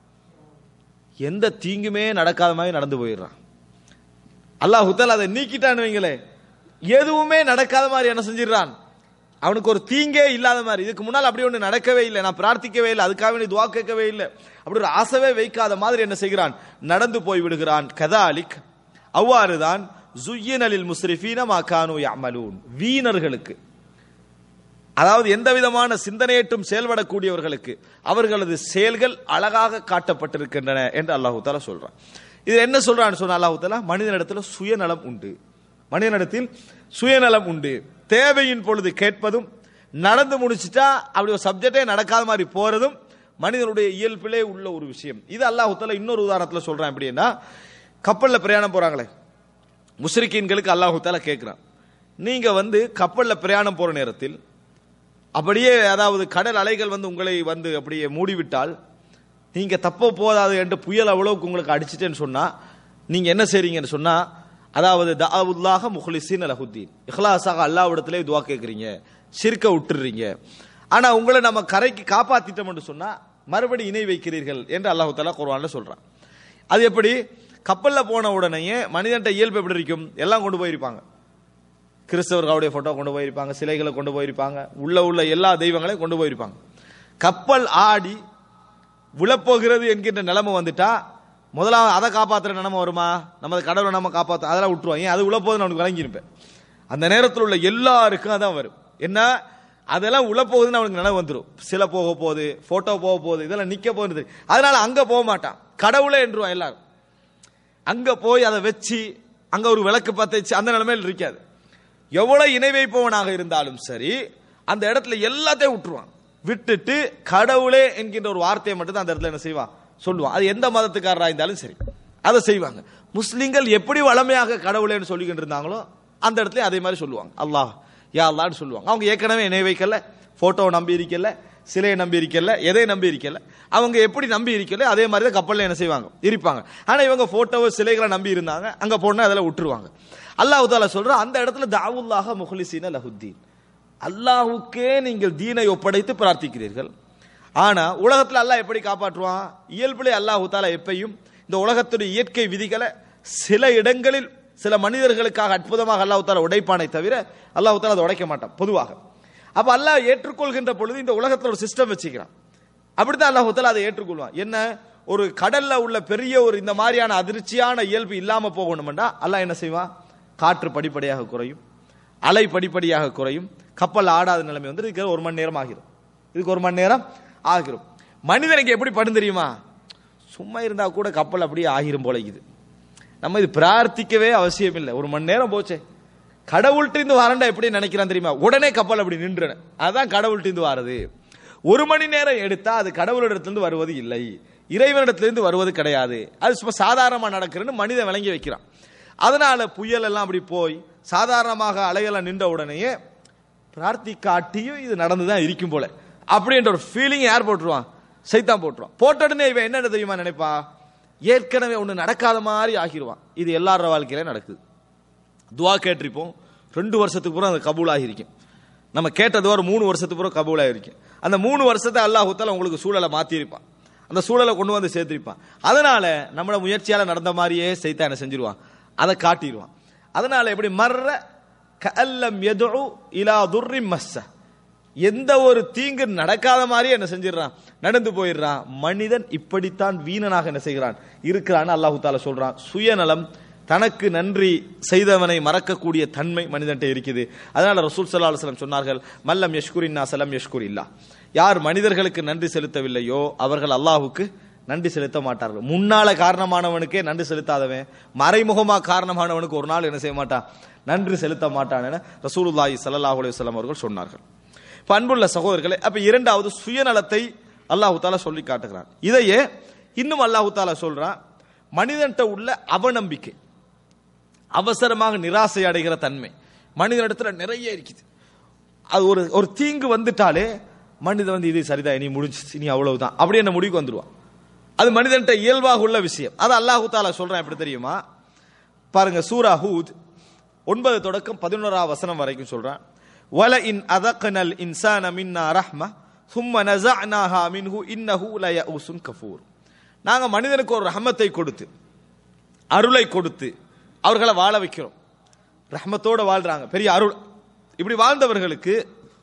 எந்த தீங்குமே நடக்காத மாதிரி நடந்து போயிடுறான் அல்லாஹ் தாலா அதை நீக்கிட்டான்னு வைங்களே எதுவுமே நடக்காத மாதிரி என்ன செஞ்சிடறான் அவனுக்கு ஒரு தீங்கே இல்லாத மாதிரி இதுக்கு முன்னால் அப்படி ஒன்று நடக்கவே இல்லை நான் பிரார்த்திக்கவே இல்லை அதுக்காக வேண்டி துவா கேட்கவே இல்லை அப்படி ஒரு ஆசைவே வைக்காத மாதிரி என்ன செய்கிறான் நடந்து போய் விடுகிறான் கதாலிக் அவ்வாறுதான் ஜுய்யினலில் முஸ்ரிஃபீன மாகானு யமலூன் வீணர்களுக்கு அதாவது எந்த விதமான சிந்தனையற்றும் செயல்படக்கூடியவர்களுக்கு அவர்களது செயல்கள் அழகாக காட்டப்பட்டிருக்கின்றன என்று அல்லாஹு தாலா சொல்றான் இது என்ன சொல்றான்னு சொன்ன அல்லாஹு தாலா மனிதனிடத்தில் சுயநலம் உண்டு மனிதனிடத்தில் சுயநலம் உண்டு தேவையின் பொழுது கேட்பதும் நடந்து முடிச்சிட்டா அப்படி ஒரு சப்ஜெக்டே நடக்காத மாதிரி போறதும் மனிதனுடைய இயல்பிலே உள்ள ஒரு விஷயம் இது அல்லாஹு தாலா இன்னொரு உதாரணத்தில் சொல்றான் எப்படின்னா கப்பல்ல பிரயாணம் போறாங்களே முஸ்ரிக்கீன்களுக்கு அல்லாஹு தாலா கேட்கிறான் நீங்க வந்து கப்பல்ல பிரயாணம் போற நேரத்தில் அப்படியே அதாவது கடல் அலைகள் வந்து உங்களை வந்து அப்படியே மூடிவிட்டால் நீங்க தப்ப போதாது என்று புயல் அவ்வளவுக்கு உங்களுக்கு அடிச்சிட்டேன்னு சொன்னா நீங்க என்ன செய்றீங்கன்னு சொன்னா அதாவது தாவுல்லாக முஹ்லிசீன் அலஹுத்தீன் இஹ்லாஸாக அல்லாவிடத்திலே துவா கேட்குறீங்க சிற்க விட்டுறீங்க ஆனா உங்களை நம்ம கரைக்கு காப்பாத்திட்டோம்னு சொன்னா மறுபடி இணை வைக்கிறீர்கள் என்று அல்லாஹு தாலா குர்ஆன்ல சொல்றான் அது எப்படி கப்பல்ல போன உடனேயே மனிதன்ட்ட இயல்பு எப்படி இருக்கும் எல்லாம் கொண்டு போயிருப்பாங்க கிறிஸ்தவர்களுடைய போட்டோ கொண்டு போயிருப்பாங்க சிலைகளை கொண்டு போயிருப்பாங்க உள்ள உள்ள எல்லா தெய்வங்களையும் கொண்டு போயிருப்பாங்க கப்பல் ஆடி விழப்போகிறது என்கின்ற நிலைமை வந்துட்டா முதலாவது அதை காப்பாத்துற நிலைமை வருமா நமது கடவுளை நம்ம காப்பாற்ற அதெல்லாம் விட்டுருவோம் ஏன் அது உழப்போகுதுன்னு அவனுக்கு விளங்கியிருப்பேன் அந்த நேரத்தில் உள்ள எல்லாருக்கும் அதான் வரும் என்ன அதெல்லாம் உழப்போகுதுன்னு அவனுக்கு நினைவு வந்துடும் சிலை போக போகுது போட்டோ போக போகுது இதெல்லாம் நிக்க போகுது அதனால அங்க போக மாட்டான் கடவுளே என்றுவான் எல்லாரும் அங்க போய் அதை வச்சு அங்க ஒரு விளக்கு பத்த வச்சு அந்த நிலைமையில் இருக்காது எவ்வளவு இணை வைப்பவனாக இருந்தாலும் சரி அந்த இடத்துல எல்லாத்தையும் விட்டுருவான் விட்டுட்டு கடவுளே என்கின்ற ஒரு வார்த்தையை மட்டும் தான் அந்த இடத்துல என்ன செய்வான் சொல்லுவான் அது எந்த மதத்துக்காரரா இருந்தாலும் சரி அதை செய்வாங்க முஸ்லிம்கள் எப்படி வளமையாக கடவுளேன்னு சொல்லிக்கிட்டு இருந்தாங்களோ அந்த இடத்துல அதே மாதிரி சொல்லுவாங்க அல்லாஹ் யா அல்லான்னு சொல்லுவாங்க அவங்க ஏற்கனவே இணை வைக்கல போட்டோவை நம்பி இருக்கல சிலையை நம்பி இருக்கல எதை நம்பி இருக்கல அவங்க எப்படி நம்பி இருக்கல அதே மாதிரி தான் கப்பல்ல என்ன செய்வாங்க இருப்பாங்க ஆனா இவங்க போட்டோவை சிலைகளை நம்பி இருந்தாங்க அங்க போனா அதெல்லாம் விட்டுருவாங்க அல்லாஹ் தாலா சொல்ற அந்த இடத்துல தாவுல்லாக முஹ்லிசீன லஹுத்தீன் அல்லாஹுக்கே நீங்கள் தீனை ஒப்படைத்து பிரார்த்திக்கிறீர்கள் ஆனா உலகத்துல அல்லாஹ் எப்படி காப்பாற்றுவான் இயல்பிலே அல்லாஹு தாலா எப்பையும் இந்த உலகத்துடைய இயற்கை விதிகளை சில இடங்களில் சில மனிதர்களுக்காக அற்புதமாக அல்லாஹ் தாலா உடைப்பானை தவிர அல்லாஹ் தாலா அதை உடைக்க மாட்டான் பொதுவாக அப்ப அல்லாஹ் ஏற்றுக்கொள்கின்ற பொழுது இந்த உலகத்துல ஒரு சிஸ்டம் வச்சுக்கிறான் அப்படித்தான் அல்லாஹ் தாலா அதை ஏற்றுக்கொள்வான் என்ன ஒரு கடல்ல உள்ள பெரிய ஒரு இந்த மாதிரியான அதிர்ச்சியான இயல்பு இல்லாம போகணும்டா அல்லாஹ் என்ன செய்வான் காற்று படிப்படியாக குறையும் அலை படிப்படியாக குறையும் கப்பல் ஆடாத நிலைமை வந்து இதுக்கு ஒரு மணி நேரம் ஆகிரும் இதுக்கு ஒரு மணி நேரம் ஆகிரும் மனிதனுக்கு எப்படி படும் தெரியுமா சும்மா இருந்தா கூட கப்பல் அப்படியே ஆகிரும் போல இது நம்ம இது பிரார்த்திக்கவே அவசியம் இல்லை ஒரு மணி நேரம் போச்சே கடவுள்கிட்ட இருந்து வரண்டா எப்படி நினைக்கிறான் தெரியுமா உடனே கப்பல் அப்படி நின்றுன அதான் கடவுள்கிட்ட இருந்து வாரது ஒரு மணி நேரம் எடுத்தா அது கடவுளிடத்திலிருந்து வருவது இல்லை இறைவனிடத்திலிருந்து வருவது கிடையாது அது சும்மா சாதாரணமா நடக்கிறன்னு மனிதன் விளங்கி வைக்கிறான் அதனால புயல் எல்லாம் அப்படி போய் சாதாரணமாக அலையெல்லாம் நின்ற உடனேயே பிரார்த்திக்காட்டியும் இது நடந்துதான் இருக்கும் போல அப்படின்ற ஒரு ஃபீலிங் யார் போட்டுருவான் சைத்தான் போட்டுருவான் போட்ட உடனே இவன் என்ன தெரியுமா நினைப்பா ஏற்கனவே ஒன்று நடக்காத மாதிரி ஆகிருவான் இது எல்லார வாழ்க்கையில நடக்குது துவா கேட்டிருப்போம் ரெண்டு வருஷத்துக்கு பூரா அது கபூல் ஆகிருக்கும் நம்ம கேட்டது ஒரு மூணு வருஷத்துக்கு பூரா கபூல் ஆகிருக்கும் அந்த மூணு வருஷத்தை அல்லாஹுத்தால உங்களுக்கு சூழலை மாத்திருப்பான் அந்த சூழலை கொண்டு வந்து சேர்த்திருப்பான் அதனால நம்மளோட முயற்சியால நடந்த மாதிரியே சைத்தான் என்ன செஞ்சிருவான் அதை காட்டிடுவான் அதனால எப்படி மர்ற கல்லம் எதுவு இலா துர்ரி மஸ்ஸ எந்த ஒரு தீங்கு நடக்காத மாதிரி என்ன செஞ்சிடறான் நடந்து போயிடுறான் மனிதன் இப்படித்தான் வீணனாக என்ன செய்கிறான் இருக்கிறான்னு அல்லாஹு தாலா சொல்றான் சுயநலம் தனக்கு நன்றி செய்தவனை மறக்கக்கூடிய தன்மை மனிதன்ட்ட இருக்குது அதனால ரசூல் சல்லா அலுவலம் சொன்னார்கள் மல்லம் யஷ்குரின்னா சலம் யஷ்குர் இல்லா யார் மனிதர்களுக்கு நன்றி செலுத்தவில்லையோ அவர்கள் அல்லாஹுக்கு நன்றி செலுத்த மாட்டார்கள் முன்னால காரணமானவனுக்கே நன்றி செலுத்தாதவன் மறைமுகமா காரணமானவனுக்கு ஒரு நாள் என்ன செய்ய மாட்டான் நன்றி செலுத்த மாட்டான் என ரசூலுல்லாஹி ஸல்லல்லாஹு அலைஹி வஸல்லம் அவர்கள் சொன்னார்கள் இப்ப அன்புள்ள சகோதரர்களே அப்ப இரண்டாவது சுயநலத்தை அல்லாஹு தாலா சொல்லி காட்டுகிறான் இதையே இன்னும் அல்லாஹு தாலா சொல்றான் மனிதன்ட்ட உள்ள அவநம்பிக்கை அவசரமாக நிராசை அடைகிற தன்மை மனிதனிடத்துல நிறைய இருக்குது அது ஒரு ஒரு தீங்கு வந்துட்டாலே மனிதன் வந்து இது சரிதான் இனி முடிஞ்சிச்சு இனி அவ்வளவுதான் அப்படி என்ன முடிவுக்கு வந்துருவான் அது மனிதன்ட்ட இயல்பாக உள்ள விஷயம் அது அல்லாஹு தாலா சொல்றான் எப்படி தெரியுமா பாருங்க சூரா ஹூத் ஒன்பது தொடக்கம் பதினோராவது வசனம் வரைக்கும் சொல்றான் வல இன் அதகனல் இன்சான மின்னா ரஹ்ம சும்ம நஸஅனாஹா மின்ஹு இன்னஹு லயஉசுன் கஃபூர் நாங்க மனிதனுக்கு ஒரு ரஹமத்தை கொடுத்து அருளை கொடுத்து அவர்களை வாழ வைக்கிறோம் ரஹமத்தோட வாழ்றாங்க பெரிய அருள் இப்படி வாழ்ந்தவர்களுக்கு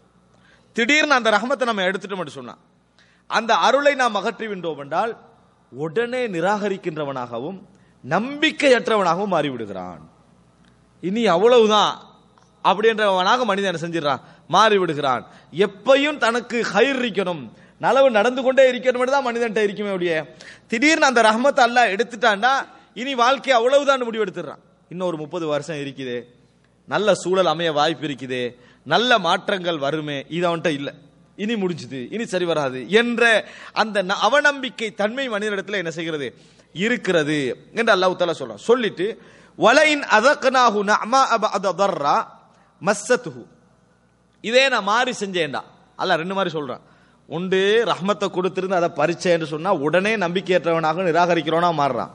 திடீர்னு அந்த ரஹமத்தை நம்ம எடுத்துட்டோம் என்று சொன்னா அந்த அருளை நாம் அகற்றி விட்டோம் என்றால் உடனே நிராகரிக்கின்றவனாகவும் நம்பிக்கையற்றவனாகவும் மாறிவிடுகிறான் இனி அவ்வளவுதான் அப்படின்றவனாக மனிதன் என்ன செஞ்சிடறான் மாறி விடுகிறான் எப்பையும் தனக்கு கயிறு இருக்கணும் நலவு நடந்து கொண்டே இருக்கணும் தான் மனிதன்ட்ட இருக்குமே அப்படியே திடீர்னு அந்த ரஹமத்தை அல்லாஹ் எடுத்துட்டான்டா இனி வாழ்க்கை அவ்வளவுதான் முடிவு எடுத்துடுறான் இன்னும் ஒரு முப்பது வருஷம் இருக்குது நல்ல சூழல் அமைய வாய்ப்பு இருக்குது நல்ல மாற்றங்கள் வருமே இது அவன்கிட்ட இல்லை இனி முடிஞ்சுது இனி சரி வராது என்ற அந்த ந- அவநம்பிக்கை தன்மை மனிதனிடத்தில் என்ன செய்கிறது இருக்கிறது என்று அல்லாஹ் தாலா சொல்றான் சொல்லிட்டு வலையின் அதக்கனாஹு நஅமா அபஅத தர்ரா மஸ்ஸத்துஹு இதே நான் மாறி செஞ்சேன்டா அல்ல ரெண்டு மாதிரி சொல்றான் உண்டு ரஹ்மத்தை கொடுத்திருந்து அதை பறிச்சேன்னு சொன்னா உடனே நம்பிக்கையற்றவனாக நிராகரிக்கிறவனா மாறுறான்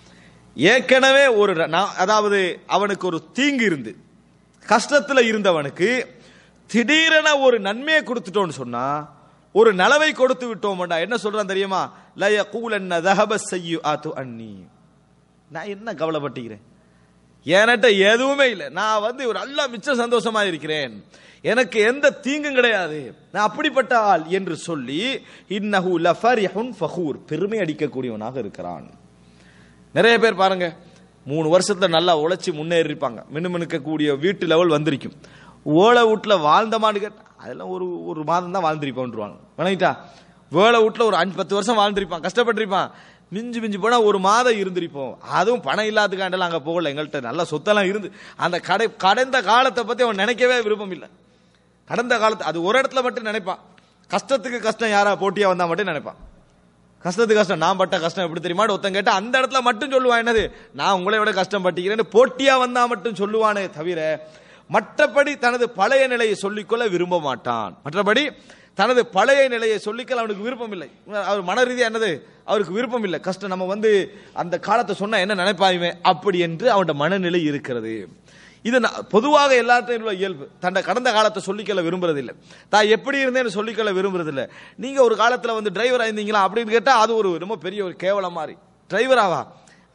ஏற்கனவே ஒரு ர- நா- அதாவது அவனுக்கு ஒரு தீங்கு இருந்து கஷ்டத்துல இருந்தவனுக்கு திடீரென ஒரு நன்மையை கொடுத்துட்டோம்னு சொன்னா ஒரு நலவை கொடுத்து விட்டோம்டா என்ன சொல்றான் தெரியுமா லய கூலன்ன தஹப செய்யு ஆத்து அன்னி நான் என்ன கவலைப்பட்டுக்கிறேன் என்கிட்ட எதுவுமே இல்லை நான் வந்து ஒரு நல்ல மிச்ச சந்தோஷமா இருக்கிறேன் எனக்கு எந்த தீங்கும் கிடையாது நான் அப்படிப்பட்ட ஆள் என்று சொல்லி இன்னஹு லஃபரிஹுன் ஃபஹூர் பெருமை அடிக்கக்கூடியவனாக இருக்கிறான் நிறைய பேர் பாருங்க மூணு வருஷத்துல நல்லா உழைச்சி முன்னேறி இருப்பாங்க மினுமினுக்கக்கூடிய வீட்டு லெவல் வந்திருக்கும் ஓலை வீட்டுல வாழ்ந்தமான்னு கேட்டா அதெல்லாம் ஒரு ஒரு மாதம் தான் வாழ்ந்திருப்போன்றுவாங்க வணங்கிட்டா வேலை வீட்டுல ஒரு அஞ்சு பத்து வருஷம் வாழ்ந்திருப்பான் கஷ்டப்பட்டிருப்பான் மிஞ்சி மிஞ்சி போனா ஒரு மாதம் இருந்திருப்போம் அதுவும் பணம் இல்லாததுக்காண்டெல்லாம் அங்க போகல எங்கள்கிட்ட நல்ல சொத்தெல்லாம் இருந்து அந்த கடை கடந்த காலத்தை பத்தி அவன் நினைக்கவே விருப்பம் இல்லை கடந்த காலத்து அது ஒரு இடத்துல மட்டும் நினைப்பான் கஷ்டத்துக்கு கஷ்டம் யாரா போட்டியா வந்தா மட்டும் நினைப்பான் கஷ்டத்துக்கு கஷ்டம் நான் பட்ட கஷ்டம் எப்படி தெரியுமா ஒருத்தன் கேட்டா அந்த இடத்துல மட்டும் சொல்லுவான் என்னது நான் உங்களை விட கஷ்டம் பட்டிக்கிறேன்னு போட்டியா வந்தா மட்டும் சொல்லுவானே தவிர மற்றபடி தனது பழைய நிலையை சொல்லிக்கொள்ள விரும்ப மாட்டான் மற்றபடி தனது பழைய நிலையை சொல்லிக்கொள்ள அவனுக்கு விருப்பம் இல்லை அவர் மன ரீதியா என்னது அவருக்கு விருப்பம் இல்லை கஷ்டம் நம்ம வந்து அந்த காலத்தை சொன்னா என்ன நினைப்பாயுமே அப்படி என்று அவனோட மனநிலை இருக்கிறது இது நான் பொதுவாக எல்லாத்தையும் உள்ள இயல்பு தன்னை கடந்த காலத்தை சொல்லிக்கொள்ள விரும்புறது இல்லை தான் எப்படி இருந்தேன்னு சொல்லிக்கொள்ள விரும்புறது இல்லை நீங்க ஒரு காலத்துல வந்து டிரைவர் ஆயிருந்தீங்களா அப்படின்னு கேட்டா அது ஒரு ரொம்ப பெரிய ஒரு கேவலம் மாதிரி டிரைவராவா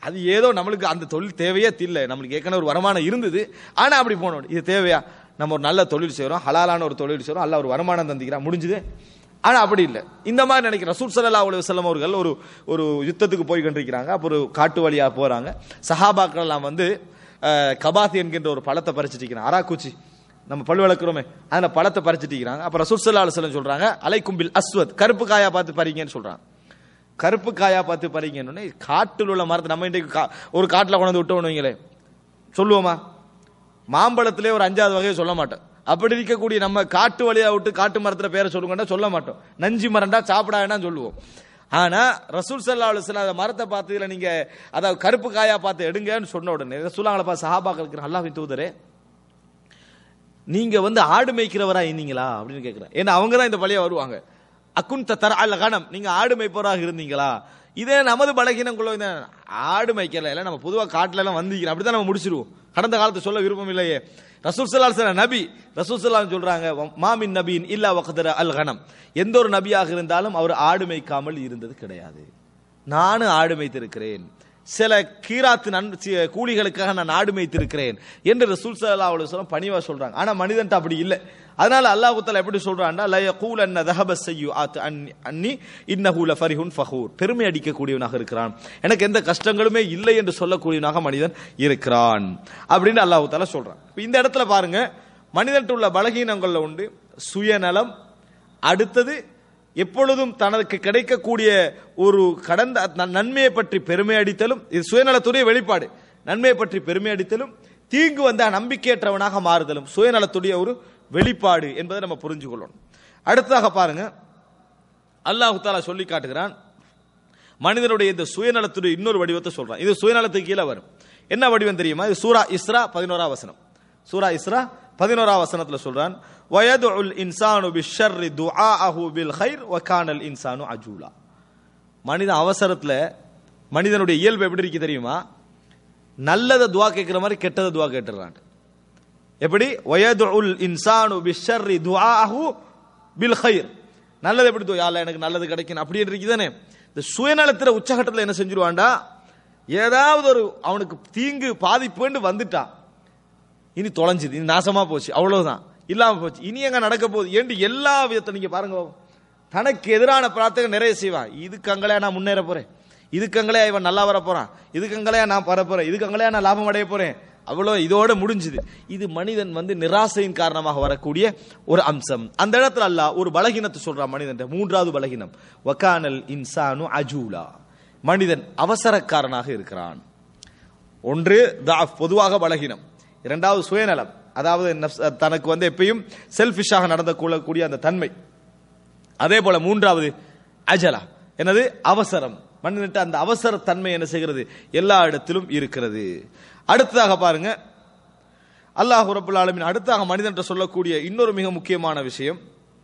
அது ஏதோ நம்மளுக்கு அந்த தொழில் தேவையே இல்லை நம்மளுக்கு ஏற்கனவே ஒரு வருமானம் இருந்தது ஆனா அப்படி போனோம் இது தேவையா நம்ம ஒரு நல்ல தொழில் செய்றோம் ஹலாலான ஒரு தொழில் செய்றோம் அல்ல ஒரு வருமானம் தந்திக்கிறான் முடிஞ்சுது ஆனா அப்படி இல்லை இந்த மாதிரி நினைக்கிற ரசூல் ஸல்லல்லாஹு அலைஹி வஸல்லம் அவர்கள் ஒரு ஒரு யுத்தத்துக்கு போய் கொண்டிருக்கிறாங்க அப்போ ஒரு காட்டு வழியா போறாங்க சஹாபாக்கள் எல்லாம் வந்து அஹ், கபாத் என்கின்ற ஒரு பழத்தை பறிச்சுட்டு இருக்கிறாங்க அராக்குச்சி நம்ம பல் விளக்குறோமே அதுல பழத்தை பறிச்சுட்டு இருக்கிறாங்க அப்ப ரசூல் ஸல்லல்லாஹு அலைஹி வஸல்லம் சொல்றாங்க அலைக்கும் பில் அஸ்வத் கருப்பு காயா பார்த்து பறிங்கன்னு சொல்றாங்க கருப்பு காயா பார்த்து பறிங்கன்னு காட்டில் உள்ள மரத்தை நம்ம இன்றைக்கு கா- ஒரு காட்டில் கொண்டு வந்து விட்டோம்னு வைங்களேன் சொல்லுவோமா மாம்பழத்திலே ஒரு அஞ்சாவது வகையை சொல்ல மாட்டோம் அப்படி இருக்கக்கூடிய நம்ம காட்டு வழியா விட்டு காட்டு மரத்துல பேரை சொல்லுங்கன்னா சொல்ல மாட்டோம் நஞ்சி மரண்டா சாப்பிடா வேணாம் சொல்லுவோம் ஆனா ரசூல் சல்லா அலுவலாம் அந்த மரத்தை பார்த்து இதுல நீங்க அதாவது கருப்பு காயா பார்த்து எடுங்கன்னு சொன்ன உடனே ரசூலாங்களை பார்த்து சஹாபாக்கள் இருக்கிற அல்லாஹ்வின் தூதரே நீங்க வந்து ஆடு மேய்க்கிறவரா இருந்தீங்களா அப்படின்னு கேட்கிறேன் ஏன்னா அவங்க தான் இந்த பழிய வருவாங்க அக்குன் தர அல்ல கணம் நீங்க ஆடு மேய்ப்பவராக இருந்தீங்களா இதே நமது பலகீனங்குள்ள இந்த ஆடு மேய்க்கல இல்ல நம்ம பொதுவா காட்டுல எல்லாம் வந்திக்கிறோம் அப்படிதான் நம்ம முடிச்சிருவோம் கடந்த காலத்தை சொல்ல விருப்பம் இல்லையே ரசூல் ஸல்லல்லாஹு அலைஹி நபி ரசூல் ஸல்லல்லாஹு சொல்றாங்க மாமின் நபியின் இல்லா வக்தர அல் கணம் எந்த ஒரு நபியாக இருந்தாலும் அவர் ஆடு மேய்க்காமல் இருந்தது கிடையாது நானும் ஆடு மேய்த்திருக்கிறேன் சில கீராத்து நன் சி- கூலிகளுக்காக நான் ஆடு மேய்த்திருக்கிறேன் என்று ரசூல் ஸல்லல்லாஹு அலைஹி வஸல்லம் பணிவா சொல்றாங்க ஆனா மனிதன்ட்ட அப்படி இல்லை அதனால அல்லாஹ் தஆலா எப்படி சொல்றான்டா ல யகூல் அன்ன தஹப ஸய்யுஆத் அன்னி இன்னஹு லஃபரிஹுன் ஃபஹூர் பெருமை அடிக்கக்கூடியவனாக இருக்கிறான் எனக்கு எந்த கஷ்டங்களுமே இல்லை என்று சொல்லக்கூடியவனாக மனிதன் இருக்கிறான் அப்படின்னு அல்லாஹ் தஆலா சொல்றான் இப்ப இந்த இடத்துல பாருங்க மனிதன்ட்ட உள்ள பலகீனங்கள்ல உண்டு சுயநலம் அடுத்தது எப்பொழுதும் தனக்கு கிடைக்கக்கூடிய ஒரு கடந்த ந- நன்மையை பற்றி பெருமை அடித்தலும் இது சுயநலத்துடைய வெளிப்பாடு நன்மையை பற்றி பெருமை அடித்தலும் தீங்கு வந்த நம்பிக்கையற்றவனாக மாறுதலும் சுயநலத்துடைய ஒரு வெளிப்பாடு என்பதை நம்ம புரிஞ்சு கொள்ளணும் அடுத்ததாக பாருங்க அல்லாஹு தாலா சொல்லி காட்டுகிறான் மனிதனுடைய இந்த சுயநலத்துடைய இன்னொரு வடிவத்தை சொல்றான் இது சுயநலத்துக்கு கீழே வரும் என்ன வடிவம் தெரியுமா இது சூரா இஸ்ரா பதினோரா வசனம் சூரா இஸ்ரா பதினோரா வசனத்துல சொல்றான் வயதுல் இன்சானு பிஷர்ரி துஆஅஹு பில் கைர் வ கானல் இன்சானு அஜூலா மனித அவசரத்துல மனிதனுடைய இயல்பு எப்படி இருக்கு தெரியுமா நல்லதை துவா கேட்கிற மாதிரி கெட்டதை துவா கேட்டுறான் எப்படி வயதுல் இன்சானு பிஷர்ரி துஆஅஹு பில் கைர் நல்லது எப்படி துவா யாழ்லா எனக்கு நல்லது கிடைக்கும் அப்படி இருக்குதானே இந்த சுயநலத்துல உச்சகட்டத்தில் என்ன செஞ்சிருவான்டா ஏதாவது ஒரு அவனுக்கு தீங்கு பாதிப்புன்னு வந்துட்டா இனி தொலைஞ்சுது இனி நாசமா போச்சு அவ்வளவுதான் இல்லாம போச்சு இனி எங்க நடக்க போகுது ஏண்டி எல்லா விதத்தை நீங்க பாருங்க தனக்கு எதிரான பிரார்த்தனை நிறைய செய்வான் இதுக்கு அங்களையா நான் முன்னேற போறேன் இதுக்கு அங்களையா இவன் நல்லா வர போறான் இதுக்கு அங்களையா நான் பர போறேன் இதுக்கு அங்களையா நான் லாபம் அடைய போறேன் அவ்வளோ இதோட முடிஞ்சுது இது மனிதன் வந்து நிராசையின் காரணமாக வரக்கூடிய ஒரு அம்சம் அந்த இடத்துல அல்லாஹ் ஒரு பலகீனத்தை சொல்றான் மனிதன் மூன்றாவது பலகீனம் வக்கானல் இன்சானு அஜூலா மனிதன் அவசரக்காரனாக இருக்கிறான் ஒன்று தாஃப் பொதுவாக பலகீனம் இரண்டாவது சுயநலம் அதாவது நப்ஸ்- தனக்கு வந்து எப்பயும் செல்ஃபிஷாக நடந்து கொள்ளக்கூடிய அந்த தன்மை அதே போல மூன்றாவது அஜலா என்னது அவசரம் மனிதன்ட்ட அந்த அவசர தன்மை என்ன செய்கிறது எல்லா இடத்திலும் இருக்கிறது அடுத்ததாக பாருங்க அல்லாஹ் ரபுல் ஆலமீன் அடுத்தாக மனிதன்ட்ட சொல்லக்கூடிய இன்னொரு மிக முக்கியமான விஷயம்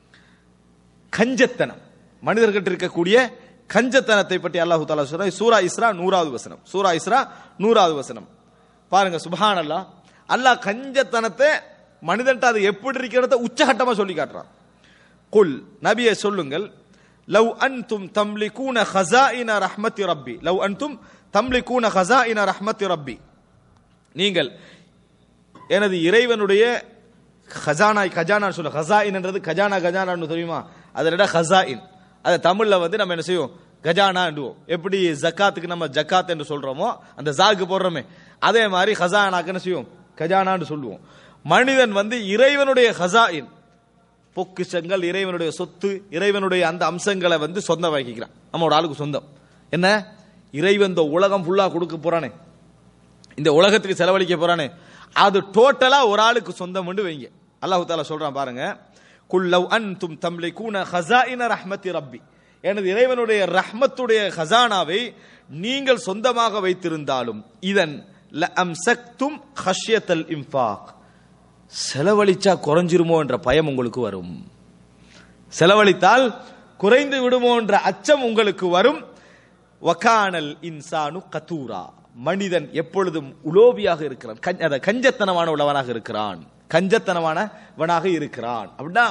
கஞ்சத்தனம் மனிதர்கிட்ட இருக்கக்கூடிய கஞ்சத்தனத்தை பற்றி அல்லாஹு தாலா சொல்ற சூரா இஸ்ரா நூறாவது வசனம் சூரா இஸ்ரா நூறாவது வசனம் பாருங்க சுபஹான் அல்லாஹ் அல்லாஹ் கஞ்சத்தனத்தை மனிதன்ட்ட அது எப்படி இருக்கிறத உச்சகட்டமா சொல்லி காட்டுறான் குல் நபியை சொல்லுங்கள் லவ் அன்தும் தம்லிகூன ஹஸாயின ரஹ்மத்தி ரப்பி லவ் அன்தும் தம்லிகூன ஹஸாயின ரஹ்மத்தி ரப்பி நீங்கள் எனது இறைவனுடைய ஹஜானா கஜானா சொல்ல ஹசாயின்ன்றது கஜானா கஜானான்னு தெரியுமா அதோட ஹசாயின் அதை தமிழ்ல வந்து நம்ம என்ன செய்வோம் கஜானாண்டுவோம் எப்படி ஜக்காத்துக்கு நம்ம ஜக்காத் என்று சொல்றோமோ அந்த ஜாக்கு போடுறோமே அதே மாதிரி ஹசானாக்கு என்ன செய்வோம் கஜானான்னு சொல்லுவோம் மனிதன் வந்து இறைவனுடைய ஹசாயின் பொக்கிஷங்கள் இறைவனுடைய சொத்து இறைவனுடைய அந்த அம்சங்களை வந்து சொந்தமாக்கிக்கிறான் நம்மளோட ஆளுக்கு சொந்தம் என்ன இறைவன் இந்த உலகம் ஃபுல்லா கொடுக்க போறானே இந்த உலகத்துக்கு செலவழிக்க போறானே அது டோட்டலா ஒரு ஆளுக்கு சொந்தம் வைங்க அல்லாஹ் தாலா சொல்றான் பாருங்க குல்லவ் அன்தும் தம்லிகூன ஹஸாயின ரஹ்மத்தி ரப்பி எனது இறைவனுடைய ரஹ்மத்துடைய ஹசானாவை நீங்கள் சொந்தமாக வைத்திருந்தாலும் இதன் ல அம்சக்தும் ஹஷ்யத்தல் இன்ஃபாக் செலவழிச்சா குறைஞ்சிருமோ என்ற பயம் உங்களுக்கு வரும் செலவழித்தால் குறைந்து விடுமோ என்ற அச்சம் உங்களுக்கு வரும் வகானல் இன்சானு கத்தூரா மனிதன் எப்பொழுதும் உலோபியாக இருக்கிறான் கஞ்- அத கஞ்சத்தனமான உள்ளவனாக இருக்கிறான் கஞ்சத்தனமானவனாக இருக்கிறான் அப்படின்னா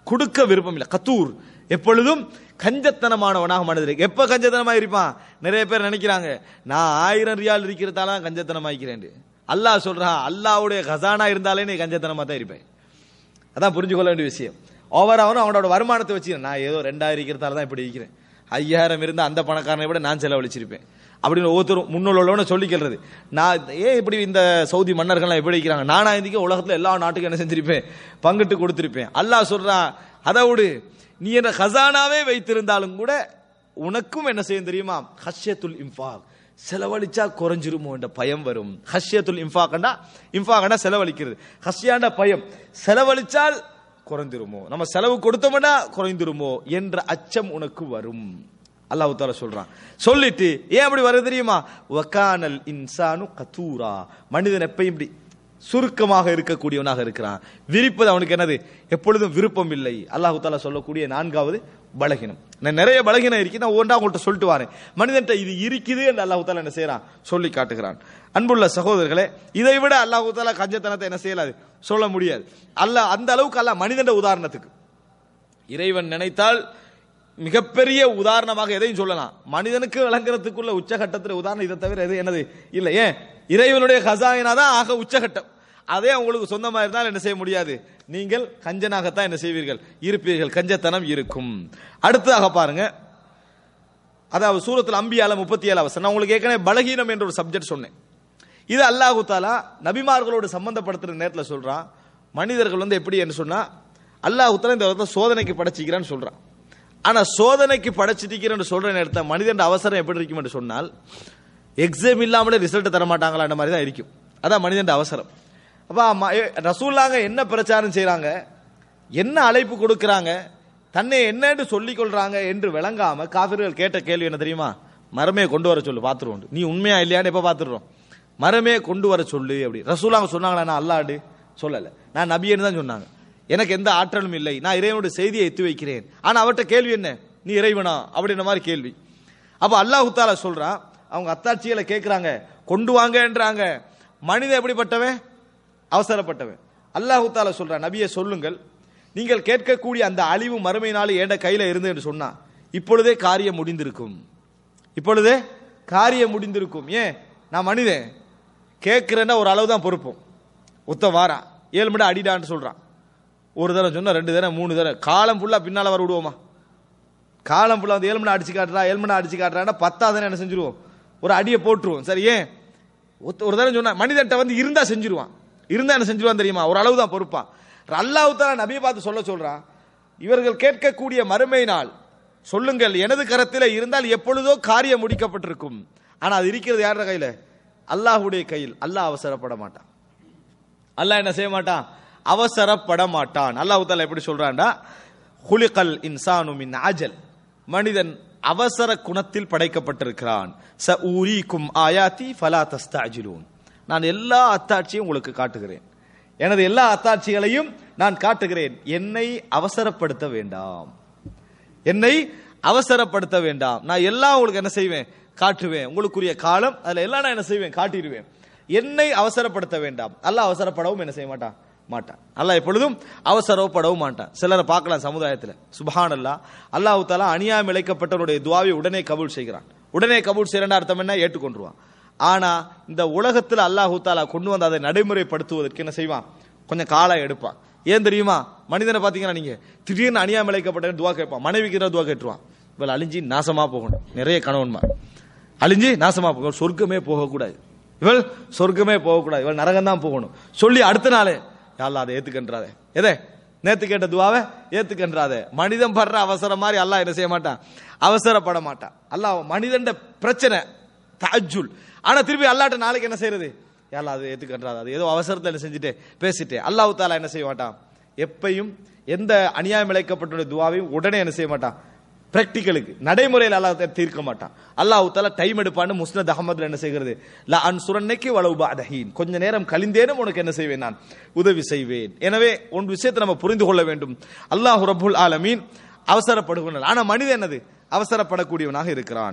கொடுக்க விருப்பம் இல்லை கத்தூர் எப்பொழுதும் கஞ்சத்தனமானவனாக மனிதர் எப்ப கஞ்சத்தனமா இருப்பான் நிறைய பேர் நினைக்கிறாங்க நான் ஆயிரம் ரியால் இருக்கிறதால தான் கஞ்சத்தனமா இருக்கிறேன் அல்லாஹ் சொல்றான் அல்லாஹ்வுடைய கசானா இருந்தாலே நீ கஞ்சத்தனமா தான் இருப்பேன் அதான் புரிஞ்சு கொள்ள வேண்டிய விஷயம் ஓவர் அவனும் அவனோட வருமானத்தை வச்சு நான் ஏதோ ரெண்டாயிரம் இருக்கிறதால தான் இப்படி இருக்கிறேன் ஐயாயிரம் இருந்தா அந்த பணக்காரனை விட நான் செலவழிச்சிருப்பேன் அப்படின்னு ஒவ்வொருத்தரும் முன்னுள்ளவன சொல்லிக்கிறது நான் ஏன் இப்படி இந்த சவுதி மன்னர்கள்லாம் எப்படி இருக்கிறாங்க நானா இந்திக்க உலகத்துல எல்லா நாட்டுக்கும் என்ன செஞ்சிருப்பேன் பங்கிட்டு கொடுத்திருப்பேன் அல்லாஹ் சொல்றான் அதை விடு நீ என்ன ஹசானாவே வைத்திருந்தாலும் கூட உனக்கும் என்ன செய்யும் தெரியுமா ஹஷ்யத்துல் இன்ஃபாக் செலவழிச்சா குறைஞ்சிருமோ என்ற பயம் வரும் ஹஷ்யத்துல் இன்ஃபாகண்டா இன்ஃபாகண்டா செலவழிக்கிறது ஹஷ்யாண்ட பயம் செலவழிச்சால் குறைந்திருமோ நம்ம செலவு கொடுத்தோம்னா குறைந்திருமோ என்ற அச்சம் உனக்கு வரும் அல்லாஹ் தால சொல்றான் சொல்லிட்டு ஏன் அப்படி வருது தெரியுமா வக்கானல் இன்சானு கத்தூரா மனிதன் எப்பயும் இப்படி சுருக்கமாக இருக்கக்கூடியவனாக இருக்கிறான் விரிப்பது அவனுக்கு என்னது எப்பொழுதும் விருப்பம் இல்லை அல்லாஹு தாலா சொல்லக்கூடிய நான்காவது பலகீனம் நான் நிறைய பலகீனம் இருக்கு நான் ஒன்றா உங்கள்கிட்ட சொல்லிட்டு வரேன் மனிதன்ட்ட இது இருக்குது என்று அல்லாஹு தாலா என்ன செய்யறான் சொல்லி காட்டுகிறான் அன்புள்ள சகோதரர்களே இதை விட அல்லாஹு தாலா கஞ்சத்தனத்தை என்ன செய்யலாது சொல்ல முடியாது அல்லாஹ் அந்த அளவுக்கு அல்லாஹ் மனிதன் உதாரணத்துக்கு இறைவன் நினைத்தால் மிகப்பெரிய உதாரணமாக எதையும் சொல்லலாம் மனிதனுக்கு விளங்குறதுக்குள்ள உச்சகட்டத்தில் உதாரணம் இதை தவிர எது என்னது இல்லை ஏன் இறைவனுடைய கசாயினா தான் ஆக உச்சகட்டம் அதே உங்களுக்கு சொந்தமா இருந்தால் என்ன செய்ய முடியாது நீங்கள் கஞ்சனாகத்தான் என்ன செய்வீர்கள் இருப்பீர்கள் கஞ்சத்தனம் இருக்கும் அடுத்ததாக பாருங்க அதாவது சூரத்தில் அம்பியால முப்பத்தி ஏழு அவசரம் நான் உங்களுக்கு ஏற்கனவே பலகீனம் என்ற ஒரு சப்ஜெக்ட் சொன்னேன் இது அல்லாஹு தாலா நபிமார்களோடு சம்பந்தப்படுத்துற நேரத்தில் சொல்றான் மனிதர்கள் வந்து எப்படி என்று சொன்னா அல்லாஹு தாலா இந்த இடத்துல சோதனைக்கு படைச்சிக்கிறான்னு சொல்றான் ஆனா சோதனைக்கு படைச்சிட்டிக்கிறேன்னு சொல்ற நேரத்தை மனிதன் அவசரம் எப்படி இருக்கும் என்று சொன்னால் எக்ஸாம் இல்லாமலே ரிசல்ட் தர மாட்டாங்களான்ற மாதிரி தான் இருக்கும் அதான் மனிதன் அவசரம் அப்ப ம- ஏ, ரசூல்லாங்க என்ன பிரச்சாரம் செய்றாங்க என்ன அழைப்பு கொடுக்கறாங்க தன்னை என்னன்னு சொல்லிக் கொள்றாங்க என்று விளங்காம காபிர்கள் கேட்ட கேள்வி என்ன தெரியுமா மரமே கொண்டு வர சொல்லு பாத்துருவோம் நீ உண்மையா இல்லையான்னு எப்ப பாத்துடுறோம் மரமே கொண்டு வர சொல்லு அப்படி ரசூலாங்க சொன்னாங்களா நான் அல்லாடு சொல்லல நான் நபியன்னு தான் சொன்னாங்க எனக்கு எந்த ஆற்றலும் இல்லை நான் இறைவனுடைய செய்தியை எத்தி வைக்கிறேன் ஆனா அவர்ட்ட கேள்வி என்ன நீ இறைவனா அப்படின்ற மாதிரி கேள்வி அப்ப அல்லாஹ் தாலா சொல்றான் அவங்க அத்தாட்சிகளை கேட்கறாங்க கொண்டு வாங்கன்றாங்க மனிதன் எப்படிப்பட்டவன் அவசரப்பட்டவன் அல்லாஹ் தாலா சொல்றான் நபியை சொல்லுங்கள் நீங்கள் கேட்கக்கூடிய அந்த அழிவு மறுமை நாள் ஏண்ட கையில இருந்து என்று சொன்னா இப்பொழுதே காரியம் முடிந்திருக்கும் இப்பொழுதே காரியம் முடிந்திருக்கும் ஏன் நான் மனிதன் கேட்கிறேன்னா ஒரு அளவு தான் பொறுப்போம் ஒத்த வாரா ஏழு மணி அடிடான்னு சொல்றான் ஒரு தடவை சொன்னா ரெண்டு தடவை மூணு தடவை காலம் ஃபுல்லா பின்னால வர விடுவோமா காலம் ஃபுல்லா வந்து ஏழு மணி அடிச்சு காட்டுறா ஏழு மணி அடிச்சு காட்டுறான்னா பத்தாவது என்ன செஞ்சிருவோம் ஒரு அடியை போட்டுருவோம் சரி ஏன் ஒத்த- ஒரு தடவை சொன்னா மனிதன்ட்ட வந்து இருந்தா செஞ்சிருவான் இருந்தா என்ன செஞ்சிருவான் தெரியுமா ஒரு அளவு தான் பொறுப்பான் அல்லாஹ் தாலா நபியை பார்த்து சொல்ல சொல்றான் இவர்கள் கேட்கக்கூடிய மறுமை நாள் சொல்லுங்கள் எனது கரத்தில் இருந்தால் எப்பொழுதோ காரியம் முடிக்கப்பட்டிருக்கும் ஆனா அது இருக்கிறது யாரோட கையில அல்லாஹ்வுடைய கையில் அல்லாஹ் அவசரப்பட மாட்டான் அல்லாஹ் என்ன செய்ய மாட்டான் அவசரப்பட மாட்டான் அல்லாஹ் தாலா எப்படி சொல்றான்டா ஹுலிகல் இன்சானு மின் அஜல் மனிதன் அவசர குணத்தில் படைக்கப்பட்டிருக்கிறான் ச ஊரீக்கும் ஆயாத்தி ஃபலா தஸ்தாஜிலூன் நான் எல்லா அத்தாட்சியும் உங்களுக்கு காட்டுகிறேன் எனது எல்லா அத்தாட்சிகளையும் நான் காட்டுகிறேன் என்னை அவசரப்படுத்த வேண்டாம் என்னை அவசரப்படுத்த வேண்டாம் நான் எல்லாம் உங்களுக்கு என்ன செய்வேன் காட்டுவேன் உங்களுக்குரிய காலம் அதுல எல்லாம் நான் என்ன செய்வேன் காட்டிடுவேன் என்னை அவசரப்படுத்த வேண்டாம் அல்லாஹ் அவசரப்படவும் என்ன செய்ய மாட்டான் மாட்டான் அல்லாஹ் எப்பொழுதும் அவசரப்படவும் மாட்டான் சிலரை பார்க்கலாம் சமுதாயத்தில் சுபஹான் அல்லா அல்லாஹ் தாலா அநியாயம் இழைக்கப்பட்டவருடைய துவாவை உடனே கபூல் செய்கிறான் உடனே கபூல் செய்யறா அர்த்தம் என்ன ஏற்றுக்கொண்டுருவான் ஆனா இந்த உலகத்தில் அல்லாஹு தாலா கொண்டு வந்து அதை நடைமுறைப்படுத்துவதற்கு என்ன செய்வான் கொஞ்சம் காலம் எடுப்பான் ஏன் தெரியுமா மனிதனை பாத்தீங்கன்னா நீங்க திடீர்னு அநியாயம் இழைக்கப்பட்ட துவா கேட்பான் மனைவிக்கு துவா கேட்டுருவான் இவள் அழிஞ்சு நாசமா போகணும் நிறைய கணவன்மா அழிஞ்சு நாசமா போக சொர்க்கமே போகக்கூடாது இவள் சொர்க்கமே போகக்கூடாது இவள் நரகம் தான் போகணும் சொல்லி அடுத்த நாளே யாழ்லா அதை ஏத்துக்கன்றாதே எதே நேத்து கேட்ட துவாவை ஏத்துக்கன்றாதே மனிதன் படுற அவசரம் மாதிரி அல்லாஹ் என்ன செய்ய மாட்டான் அவசரப்பட மாட்டான் அல்லாஹ் மனிதன் பிரச்சனை தஜுல் ஆனா திருப்பி அல்லாட்ட நாளைக்கு என்ன செய்யறது யாழ்லா அது ஏத்துக்கன்றாது அது ஏதோ அவசரத்தில் என்ன செஞ்சுட்டு பேசிட்டு அல்லாஹ் தாலா என்ன செய்ய மாட்டான் எப்பையும் எந்த அநியாயம் இழைக்கப்பட்டுள்ள துவாவையும் உடனே என்ன செய்ய மாட்டான் பிராக்டிக்கலுக்கு நடைமுறையில் அல்லாஹ் தீர்க்க மாட்டான் அல்லாஹ் தாலா டைம் எடுப்பான்னு முஸ்னத் அகமதுல என்ன செய்கிறது லா அன் சுரன்னைக்கு வளவு பாதஹீன் கொஞ்ச நேரம் கழிந்தேனும் உனக்கு என்ன செய்வேன் நான் உதவி செய்வேன் எனவே ஒன் விஷயத்தை நம்ம புரிந்து கொள்ள வேண்டும் அல்லாஹ் ரபுல் ஆலமீன் அவசரப்படுகிறான் ஆனா மனிதன் என்னது அவசரப்படக்கூடியவனாக இருக்கிறான்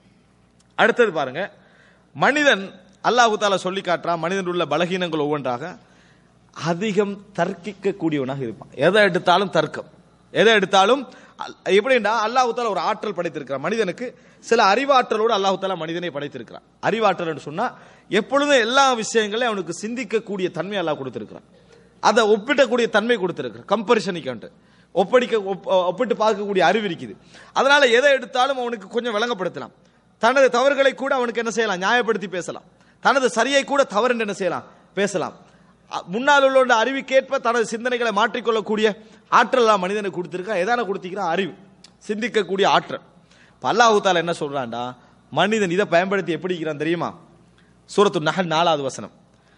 அடுத்தது பாருங்க மனிதன் அல்லாஹு தாலா சொல்லி காட்டுறான் மனிதன் உள்ள பலகீனங்கள் ஒவ்வொன்றாக அதிகம் தர்க்கிக்க கூடியவனாக இருப்பான் எதை எடுத்தாலும் தர்க்கம் எதை எடுத்தாலும் அல்- எப்படின்னா அல்லாஹ் தாலா ஒரு ஆற்றல் படைத்திருக்கிறான் மனிதனுக்கு சில அறிவாற்றலோடு அல்லாஹ் தாலா மனிதனை படைத்திருக்கிறான் அறிவாற்றல் என்று சொன்னா எப்பொழுதும் எல்லா விஷயங்களையும் அவனுக்கு சிந்திக்கக்கூடிய தன்மை அல்லாஹ் கொடுத்திருக்கிறான் அதை ஒப்பிடக்கூடிய தன்மை கொடுத்திருக்கிறான் கம்பரிசனிக்கான்ட்டு ஒப்படிக்க ஒப்- ஒப்பிட்டு பார்க்கக்கூடிய அறிவு இருக்குது அதனால எதை எடுத்தாலும் அவனுக்கு கொஞ்சம் விளங்கப்படுத்தலாம் தனது தவறுகளை கூட அவனுக்கு என்ன செய்யலாம் நியாயப்படுத்தி பேசலாம் தனது சரியை கூட தவறு என்று என்ன செய்யலாம் பேசலாம் அ- முன்னால் உள்ள அறிவுக்கேற்ப தனது சிந்தனைகளை மாற்றிக்கொள்ளக்கூடிய ஆற்றல் எல்லாம் மனிதனுக்கு கொடுத்திருக்கான் எதான கொடுத்திருக்கிறான் அறிவு சிந்திக்கக்கூடிய ஆற்றல் இப்ப அல்லாஹு தாலா என்ன சொல்றான்டா மனிதன் இதை பயன்படுத்தி எப்படி இருக்கிறான் தெரியுமா சூரத்து நஹல் நாலாவது வசனம்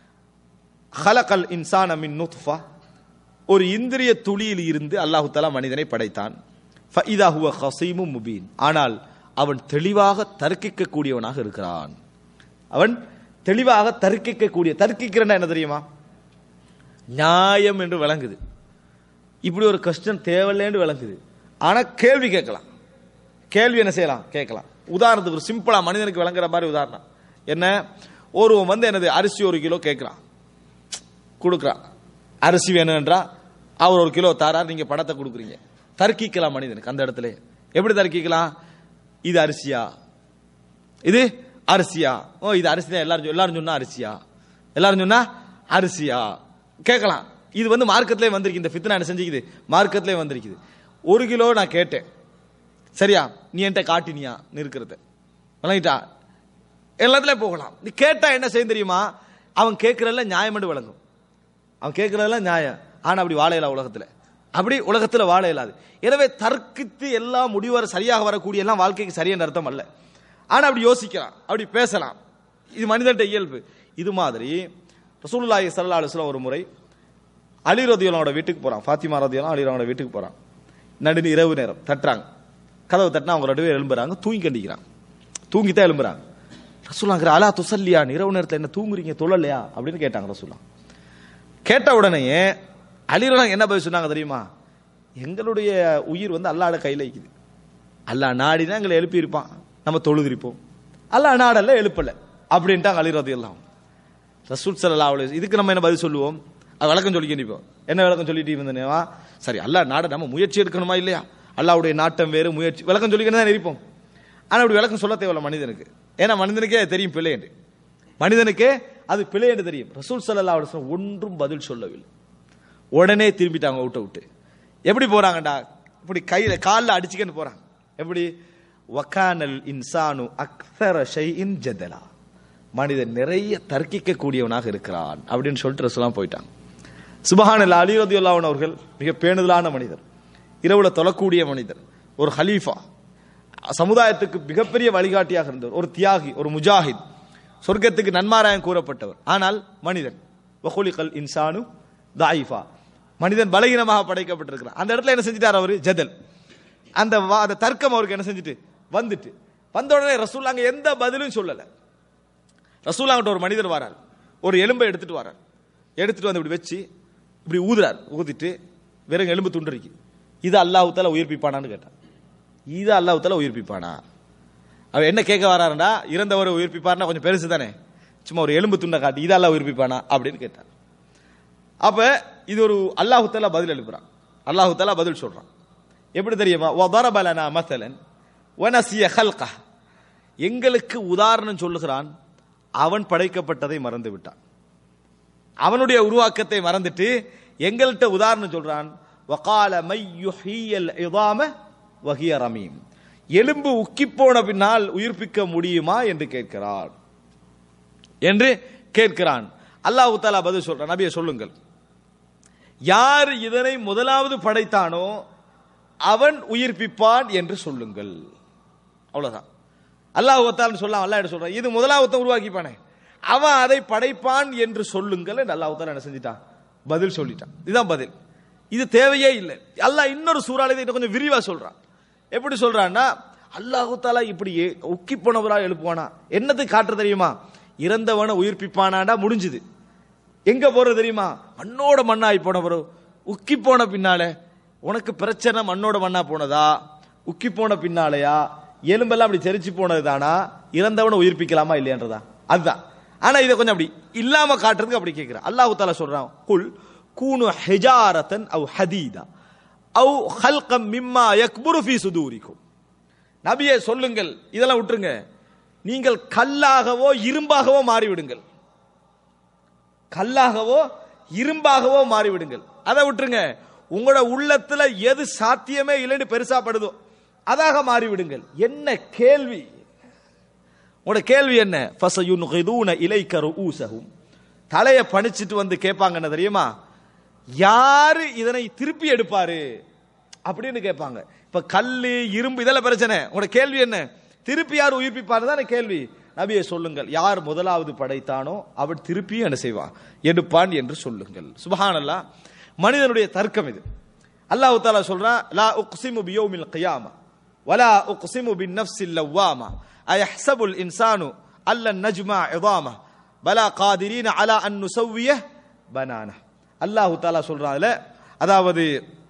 ஹலகல் இன்சான மின் நுத்ஃபா ஒரு இந்திரிய துளியில் இருந்து அல்லாஹு தஆலா மனிதனை படைத்தான் ஃபஇதா ஹுவ ஹஸீமும் முபீன் ஆனால் அவன் தெளிவாக தர்க்கிக்கக்கூடியவனாக இருக்கிறான் அவன் தெளிவாக தர்க்கிக்கக்கூடிய தர்க்கிக்கிறன்னா என்ன தெரியுமா நியாயம் என்று விளங்குது இப்படி ஒரு கஷ்டம் தேவையில்லைன்னு விளங்குது ஆனா கேள்வி கேட்கலாம் கேள்வி என்ன செய்யலாம் கேட்கலாம் உதாரணத்துக்கு ஒரு சிம்பிளா மனிதனுக்கு விளங்குற மாதிரி உதாரணம் என்ன ஒருவன் வந்து என்னது அரிசி ஒரு கிலோ கேட்கிறான் கொடுக்குறான் அரிசி வேணும்ன்றா அவர் ஒரு கிலோ தாரார் நீங்க பணத்தை கொடுக்குறீங்க தர்க்கிக்கலாம் மனிதனுக்கு அந்த இடத்துல எப்படி தர்க்கிக்கலாம் இது அரிசியா இது அரிசியா ஓ இது அரிசி தான் எல்லாரும் சொ- எல்லாரும் சொன்னா அரிசியா எல்லாரும் சொன்னா அரிசியா கேட்கலாம் இது வந்து மார்க்கெட்லயே வந்திருக்கு இந்த ஃபித்னா என்ன செஞ்சுக்குது மார்க்கெட்லயே வந்திருக்குது ஒரு கிலோ நான் கேட்டேன் சரியா நீ என்கிட்ட காட்டினியா இருக்கிறத விளங்கிட்டா எல்லாத்துலயும் போகலாம் நீ கேட்டா என்ன செய்யும் தெரியுமா அவன் கேட்கறதுல நியாயம் விளங்கும் அவன் கேட்கறதெல்லாம் நியாயம் ஆனா அப்படி வாழ இயலா உலகத்துல அப்படி உலகத்துல வாழ இயலாது எனவே தர்க்கித்து எல்லாம் முடிவர சரியாக வரக்கூடிய எல்லாம் வாழ்க்கைக்கு சரியான அர்த்தம் அல்ல ஆனா அப்படி யோசிக்கலாம் அப்படி பேசலாம் இது மனிதன்ட இயல்பு இது மாதிரி ரசூலுல்லாஹி ஸல்லல்லாஹு அலைஹி வஸல்லம் ஒரு முறை அலி ரதியல்லாவோட வீட்டுக்கு போறான் ஃபாத்திமா ரதியல்லாம் அலி ரதியோட வீட்டுக்கு போறான் நடு இரவு நேரம் தட்டுறாங்க கதவு தட்டினா அவங்க ரெண்டு பேர் எழும்புறாங்க தூங்கி கண்டிக்கிறாங்க தூங்கித்தான் எழும்புறாங்க ரசூலாங்கிற அலா துசல்லியா இரவு நேரத்துல என்ன தூங்குறீங்க தொழலையா அப்படின்னு கேட்டாங்க ரசூலா கேட்ட உடனேயே அலிரலாம் என்ன பதில் சொன்னாங்க தெரியுமா எங்களுடைய உயிர் வந்து அல்லாட கையில இருக்குது அல்லாஹ் நாடினா எங்களை எழுப்பி இருப்பான் நம்ம தொழுதிருப்போம் அல்லாஹ் நாடல்ல எழுப்பல அப்படின்ட்டாங்க அலிரதி எல்லாம் ரசூல் சல்லா அலைஹி இதுக்கு நம்ம என்ன பதில் சொல்லுவோம் அது விளக்கம் சொல்லிக்க இப்போ என்ன விளக்கம் சொல்லிட்டு இருந்தேனேவா சரி அல்லாஹ் நாட நம்ம முயற்சி எடுக்கணுமா இல்லையா அல்லாஹ்வுடைய நாட்டம் வேறு முயற்சி விளக்கம் சொல்லிக்கணும் தான் இருப்போம் ஆனா அப்படி விளக்கம் சொல்ல தேவையில்ல மனிதனுக்கு ஏன்னா மனிதனுக்கே அது தெரியும் பிள்ளை என்று மனிதனுக்கே அது பிழை என்று தெரியும் ரசூல் சல்லா அலுவலம் ஒன்றும் பதில் சொல்லவில்லை உடனே திரும்பிட்டாங்க விட்ட விட்டு எப்படி போறாங்கடா இப்படி கையில கால்ல அடிச்சுக்கன்னு போறாங்க எப்படி வக்கானல் இன்சானு அக்தர ஷைஇன் ஜதலா மனிதன் நிறைய தர்க்கிக்க கூடியவனாக இருக்கிறான் அப்படின்னு சொல்லிட்டு ரசூலாம் போயிட்டாங்க சுபஹானல் அலி ரதியுல்லாஹன் அவர்கள் மிக பேணுதலான மனிதர் இரவுல தொழக்கூடிய மனிதர் ஒரு ஹலீஃபா சமுதாயத்துக்கு மிகப்பெரிய வழிகாட்டியாக இருந்தவர் ஒரு தியாகி ஒரு முஜாஹித் சொர்க்கத்துக்கு நன்மாராயம் கூறப்பட்டவர் ஆனால் மனிதன் வஹுலிகல் இன்சானு தாயிஃபா மனிதன் பலகீனமாக படைக்கப்பட்டிருக்கிறான் அந்த இடத்துல என்ன செஞ்சிட்டார் அவரு ஜதல் அந்த வா- அந்த தர்க்கம் அவருக்கு என்ன செஞ்சுட்டு வந்துட்டு வந்த உடனே ரசூல் அங்க எந்த பதிலும் சொல்லல ரசூலாங்கிட்ட ஒரு மனிதர் வரார் ஒரு எலும்பை எடுத்துட்டு வரார் எடுத்துட்டு வந்து இப்படி வச்சு இப்படி ஊதுறார் ஊதிட்டு வெறும் எலும்பு துண்டு இருக்கு இது அல்லாஹ் தால உயிர்ப்பிப்பானான்னு கேட்டார் இது அல்லாஹ் தால உயிர்ப்பிப்பானா அவர் என்ன கேட்க வராருண்டா இறந்தவரை உயிர்ப்பிப்பார்னா கொஞ்சம் பெருசு தானே சும்மா ஒரு எலும்பு துண்டை காட்டி இது அல்லாஹ் உயிர்ப்பிப்பானா அப்படின்னு கேட்டார் அப்ப இது ஒரு அல்லாஹு தாலா பதில் எழுப்புறான் அல்லாஹு தாலா பதில் சொல்றான் எப்படி தெரியுமா وَضَرَبَ لَنَا مَثَلًا وَنَسِيَ خَلْقَهُ எங்களுக்கு உதாரணம் சொல்லுகிறான் அவன் படைக்கப்பட்டதை மறந்து விட்டான் அவனுடைய உருவாக்கத்தை மறந்துட்டு எங்கள்கிட்ட உதாரணம் சொல்றான் وَقَالَ مَن يُحْيِي الْعِظَامَ وَهِيَ رَمِيمٌ எலும்பு உக்கிப் போன பின்னால் உயிர்ப்பிக்க முடியுமா என்று கேட்கிறான் என்று கேட்கிறான் அல்லாஹ் தாலா பதில் சொல்றான் நபியை சொல்லுங்கள் யார் இதனை முதலாவது படைத்தானோ அவன் உயிர்ப்பிப்பான் என்று சொல்லுங்கள் அவ்வளவுதான் அல்லாஹ் ஒத்தான்னு சொல்லலாம் அல்லாஹ் என்ன சொல்றான் இது முதலாவத்தை உருவாக்கிப்பானே அவன் அதை படைப்பான் என்று சொல்லுங்கள் என்று அல்லாஹ் தாலா என்ன செஞ்சிட்டான் பதில் சொல்லிட்டான் இதுதான் பதில் இது தேவையே இல்லை அல்லாஹ் இன்னொரு சூறால இதை இன்னும் கொஞ்சம் விரிவா சொல்றான் எப்படி சொல்றான்னா அல்லாஹு தாலா இப்படி ஏ- உக்கி போனவரா எழுப்புவானா என்னத்துக்கு காட்டுற தெரியுமா இறந்தவனை உயிர்ப்பிப்பானாடா முடிஞ்சுது எங்க போறது தெரியுமா மண்ணோட மண்ணாய் போனவரோ உக்கி போன பின்னால உனக்கு பிரச்சனை மண்ணோட மண்ணா போனதா உக்கி போன பின்னாலயா எலும்பெல்லாம் அப்படி தெரிச்சு போனது தானா இறந்தவனை உயிர்ப்பிக்கலாமா இல்லையன்றதா அதுதான் ஆனா இதை கொஞ்சம் அப்படி இல்லாம காட்டுறதுக்கு அப்படி கேட்கிறான் அல்லாஹ் தாலா சொல்றான் குல் கூனு ஹெஜாரத்தன் அவ் ஹதீதா அவு ஹல்கம் மிம்மா யக்புரு ஃபீ சுதூரிக்கும் நபியே சொல்லுங்கள் இதெல்லாம் விட்டுருங்க நீங்கள் கல்லாகவோ இரும்பாகவோ மாறிவிடுங்கள் கல்லாகவோ இரும்பாகவோ மாறிவிடுங்கள் அதை விட்டுருங்க உங்களோட உள்ளத்துல எது சாத்தியமே இல்லைன்னு பெருசாப்படுதோ அதாக மாறிவிடுங்கள் என்ன கேள்வி உங்களோட கேள்வி என்ன ஃபசயுன்கிதூன இலைக்க ரூசஹும் தலையை பணிச்சிட்டு வந்து கேட்பாங்க என்ன தெரியுமா யாரு இதனை திருப்பி எடுப்பாரு அப்படின்னு கேட்பாங்க இப்ப கல்லு இரும்பு இதெல்லாம் பிரச்சனை உங்களோட கேள்வி என்ன திருப்பி யார் உயிர்ப்பிப்பாரு தானே கேள்வி நபியை சொல்லுங்கள் யார் முதலாவது படைத்தானோ அவன் திருப்பியும் என்ன செய்வான் எடுப்பான் என்று சொல்லுங்கள் சுபஹானல்லா மனிதனுடைய தர்க்கம் இது அல்லாஹ் தாலா சொல்றான் லா உக்ஸிமு பியௌமில் கியாமா வலா உக்ஸிமு பின் நஃப்ஸில் லவ்வாமா அயஹ்சபுல் இன்சானு அல்ல நஜ்மா இதாமா பலா காதிரீன அலா அன் நுசவ்விய பனானா அல்லாஹ் தாலா சொல்றான் அதுல அதாவது